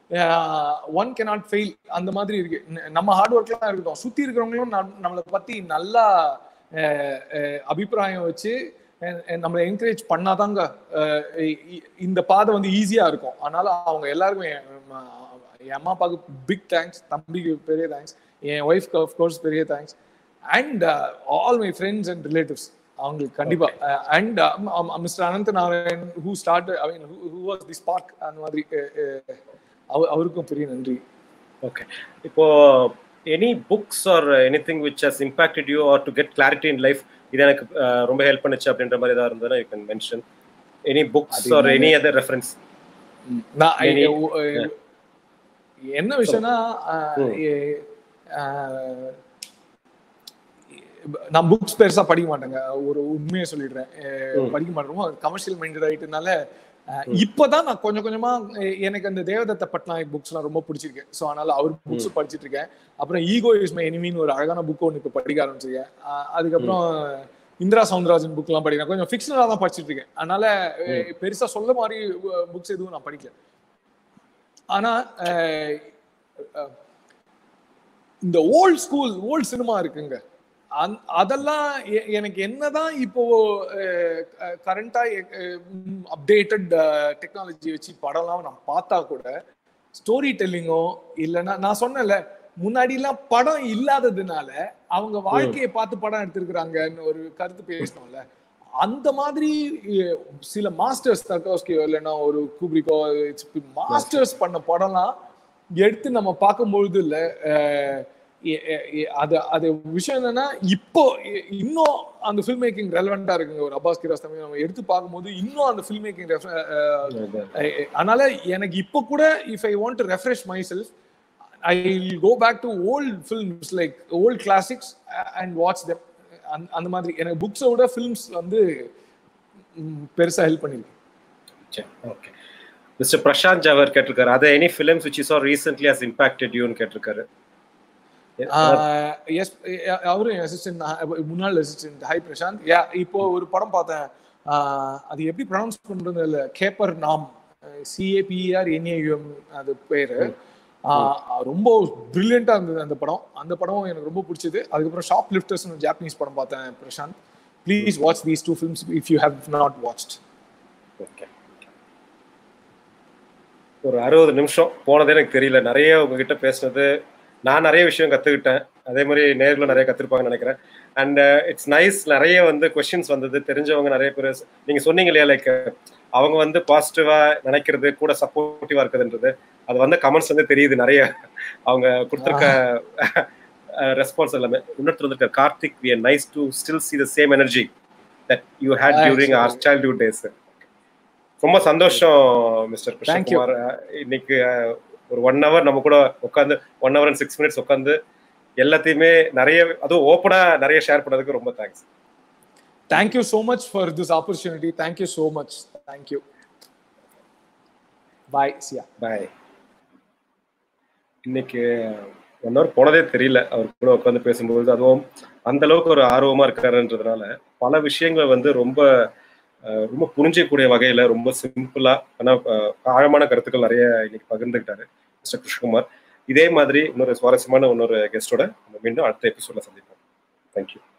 ஒன் cannot ஃபெயில் அந்த மாதிரி இருக்கு ந- நம்ம ஹார்ட் ஒர்க்லாம் இருக்கட்டும் சுத்தி இருக்கிறவங்களும் நம்- நம்மளை பத்தி நல்லா அஹ், அஹ், அபிப்பிராயம் வச்சு அஹ், அஹ், நம்மளை என்கரேஜ் பண்ணாதாங்க அஹ், இ- இ- இந்த பாதை வந்து ஈஸியா இருக்கும் அதனால அவங்க எல்லாருக்கும் என் ம- என் அம்மா அப்பாவுக்கு பிக் தேங்க்ஸ் தம்பிக்கு பெரிய தேங்க்ஸ் என் ஒய்ஃப்க்கு கோர்ஸ் பெரிய thanks and all my friends and relatives அவங்களுக்கு கண்டிப்பா and mister Anand Narayan who start I mean who was the spark அந்த மாதிரி அஹ், அஹ், அவ- அவருக்கும் பெரிய நன்றி ஓகே இப்போ any books or any thing which has impacted you or to get clarity in life இது எனக்கு அஹ், ரொம்ப ஹெல்ப் பண்ணுச்சு அப்படின்ற மாதிரி ஏதாவது இருந்ததுன்னா you can mention any books or any other reference நான் Any- அஹ், அஹ், என்ன விஷயம்னா அஹ், எ- அஹ், நான் புக்ஸ் பெருசா படிக்க மாட்டேங்க ஒரு உண்மையை சொல்லிடுறேன் அஹ், படிக்க மாட்டேன் கமர்ஷியல் மைண்டட் ஆயிட்டனால அஹ், இப்பதான் நான் கொஞ்சம் கொஞ்சமா அஹ், எனக்கு அந்த தேவதத்த பட்நாயக் புக்ஸ் எல்லாம் ரொம்ப பிடிச்சிருக்கு ஸோ அதனால அவர் புக்ஸ் படிச்சிட்டு இருக்கேன் அப்புறம் ஈகோ இஸ் மை எனிமின்னு ஒரு அழகான புக் ஒன்று இப்போ படிக்க ஆரம்பிச்சிருக்கேன் அஹ், அதுக்கப்புறம் இந்திரா சவுந்தரராஜன் புக்லாம் படிக்கிறேன் கொஞ்சம் ஃபிக்ஷனலா தான் படிச்சிட்டு இருக்கேன் அதனால அஹ், பெருசா சொல்ல மாதிரி புக்ஸ் எதுவும் நான் படிக்கல ஆனா அஹ், அஹ், இந்த ஓல்ட் ஸ்கூல் ஓல்ட் சினிமா இருக்குங்க அந்- அதெல்லாம் எ- எனக்கு என்னதான் இப்போ கரண்டா அப்டேட்டட் டெக்னாலஜி வச்சு படம்லாம் நான் பார்த்தா கூட ஸ்டோரி டெல்லிங்கோ இல்லைன்னா நான் சொன்னேன்ல முன்னாடி எல்லாம் படம் இல்லாததுனால அவங்க வாழ்க்கையை பார்த்து படம் எடுத்திருக்கிறாங்கன்னு ஒரு கருத்து பேசணும்ல அந்த மாதிரி அஹ், சில மாஸ்டர்ஸ் தர்கோஸ்கியோ இல்லைன்னா ஒரு கூப்ரிக்கோ மாஸ்டர்ஸ் பண்ண படம்லாம் எடுத்து நம்ம பார்க்கும்பொழுது இல்ல அஹ், எ- எ- எ- அது அது விஷயம் என்னன்னா இப்போ இ- இன்னும் அந்த ஃபில்ம் மேக்கிங் ரெலவெண்டா இருக்குங்க ஒரு அப்பாஸ் கிராஸ்தமி நம்ம எடுத்து பார்க்கும்போது இன்னும் அந்த ஃபில்ம் மேக்கிங் அதனால எனக்கு இப்போ கூட if I want to refresh myself I will go back to old films like old classics and watch them அந்த மாதிரி எனக்கு புக்ஸை விட ஃபில்ம்ஸ் வந்து ம், பெருசா ஹெல்ப் பண்ணிருக்கு ஓகே மிஸ்டர் பிரசாந்த் ஜவர் கேட்டிருக்காரு அது any films which is or recently has impacted யூன்னு கேட்டிருக்காரு எஸ் அவரும் அசிஸ்டன்ட் முன்னாள் அசிஸ்டன்ட் ஹை பிரசாந்த் யா இப்போ ஒரு படம் பார்த்தேன் ஆஹ் அது எப்படி ப்ரொனவுன்ஸ் பண்றது இல்ல கேப்பர் நாம் சிஏபிஆர் என்ஏயூஎம் அது பேரு ஆஹ் ரொம்ப பிரில்லியண்டா இருந்தது அந்த படம் அந்த படம் எனக்கு ரொம்ப பிடிச்சது அதுக்கப்புறம் ஷாப் லிஃப்டர்ஸ் ஜாப்பனீஸ் படம் பார்த்தேன் Prashanth please watch these two films if you have not watched okay ஒரு அறுபது நிமிஷம் போனதே எனக்கு தெரியல நிறைய உங்ககிட்ட பேசுனது நான் நிறைய விஷயம் கத்துக்கிட்டேன் அதே மாதிரி நேரில் நிறைய கத்துருப்பாங்கன்னு நினைக்கிறேன் அண்ட் இட்ஸ் நைஸ் நிறைய வந்து கொஸ்டின்ஸ் வந்தது தெரிஞ்சவங்க நிறைய பேர் நீங்க சொன்னீங்க இல்லையா லைக் அவங்க வந்து பாசிட்டிவா நினைக்கிறது கூட சப்போர்ட்டிவா இருக்குதுன்றது அது வந்து கமெண்ட்ஸ் வந்து தெரியுது நிறைய அவங்க கொடுத்துருக்க ரெஸ்பான்ஸ் எல்லாமே இன்னொருத்தர் வந்திருக்கார் Karthik we are nice to still see the same energy that you had Thanks, during sir. Our childhood days ரொம்ப சந்தோஷம் மிஸ்டர் Thank you. கிருஷ்ணகுமார் அஹ், இன்னைக்கு அஹ், ஒரு ஒன் ஹவர் நம்ம கூட உட்காந்து one hour and six minutes உட்காந்து எல்லாத்தையுமே நிறைய அதுவும் ஓப்பனா நிறைய ஷேர் பண்ணதுக்கு ரொம்ப thanks thank you so much for this opportunity thank you so much thank you bye see ya bye இன்னைக்கு ஒன் ஹவர் போனதே தெரியல அவர் கூட உட்காந்து பேசும்போது அதுவும் அந்த அளவுக்கு ஒரு ஆர்வமா இருக்காருன்றதுனால பல விஷயங்கள் வந்து ரொம்ப அஹ், ரொம்ப புரிஞ்சக்கூடிய வகையில ரொம்ப சிம்பிளா ஆனா அஹ், ஆழமான கருத்துக்கள் நிறைய இன்னைக்கு பகிர்ந்துக்கிட்டாரு மிஸ்டர் கிருஷ்ணகுமார் இதே மாதிரி இன்னொரு சுவாரஸ்யமான இன்னொரு கெஸ்டோட நம்ம மீண்டும் அடுத்த எபிசோட்ல சந்திப்போம் தேங்க்யூ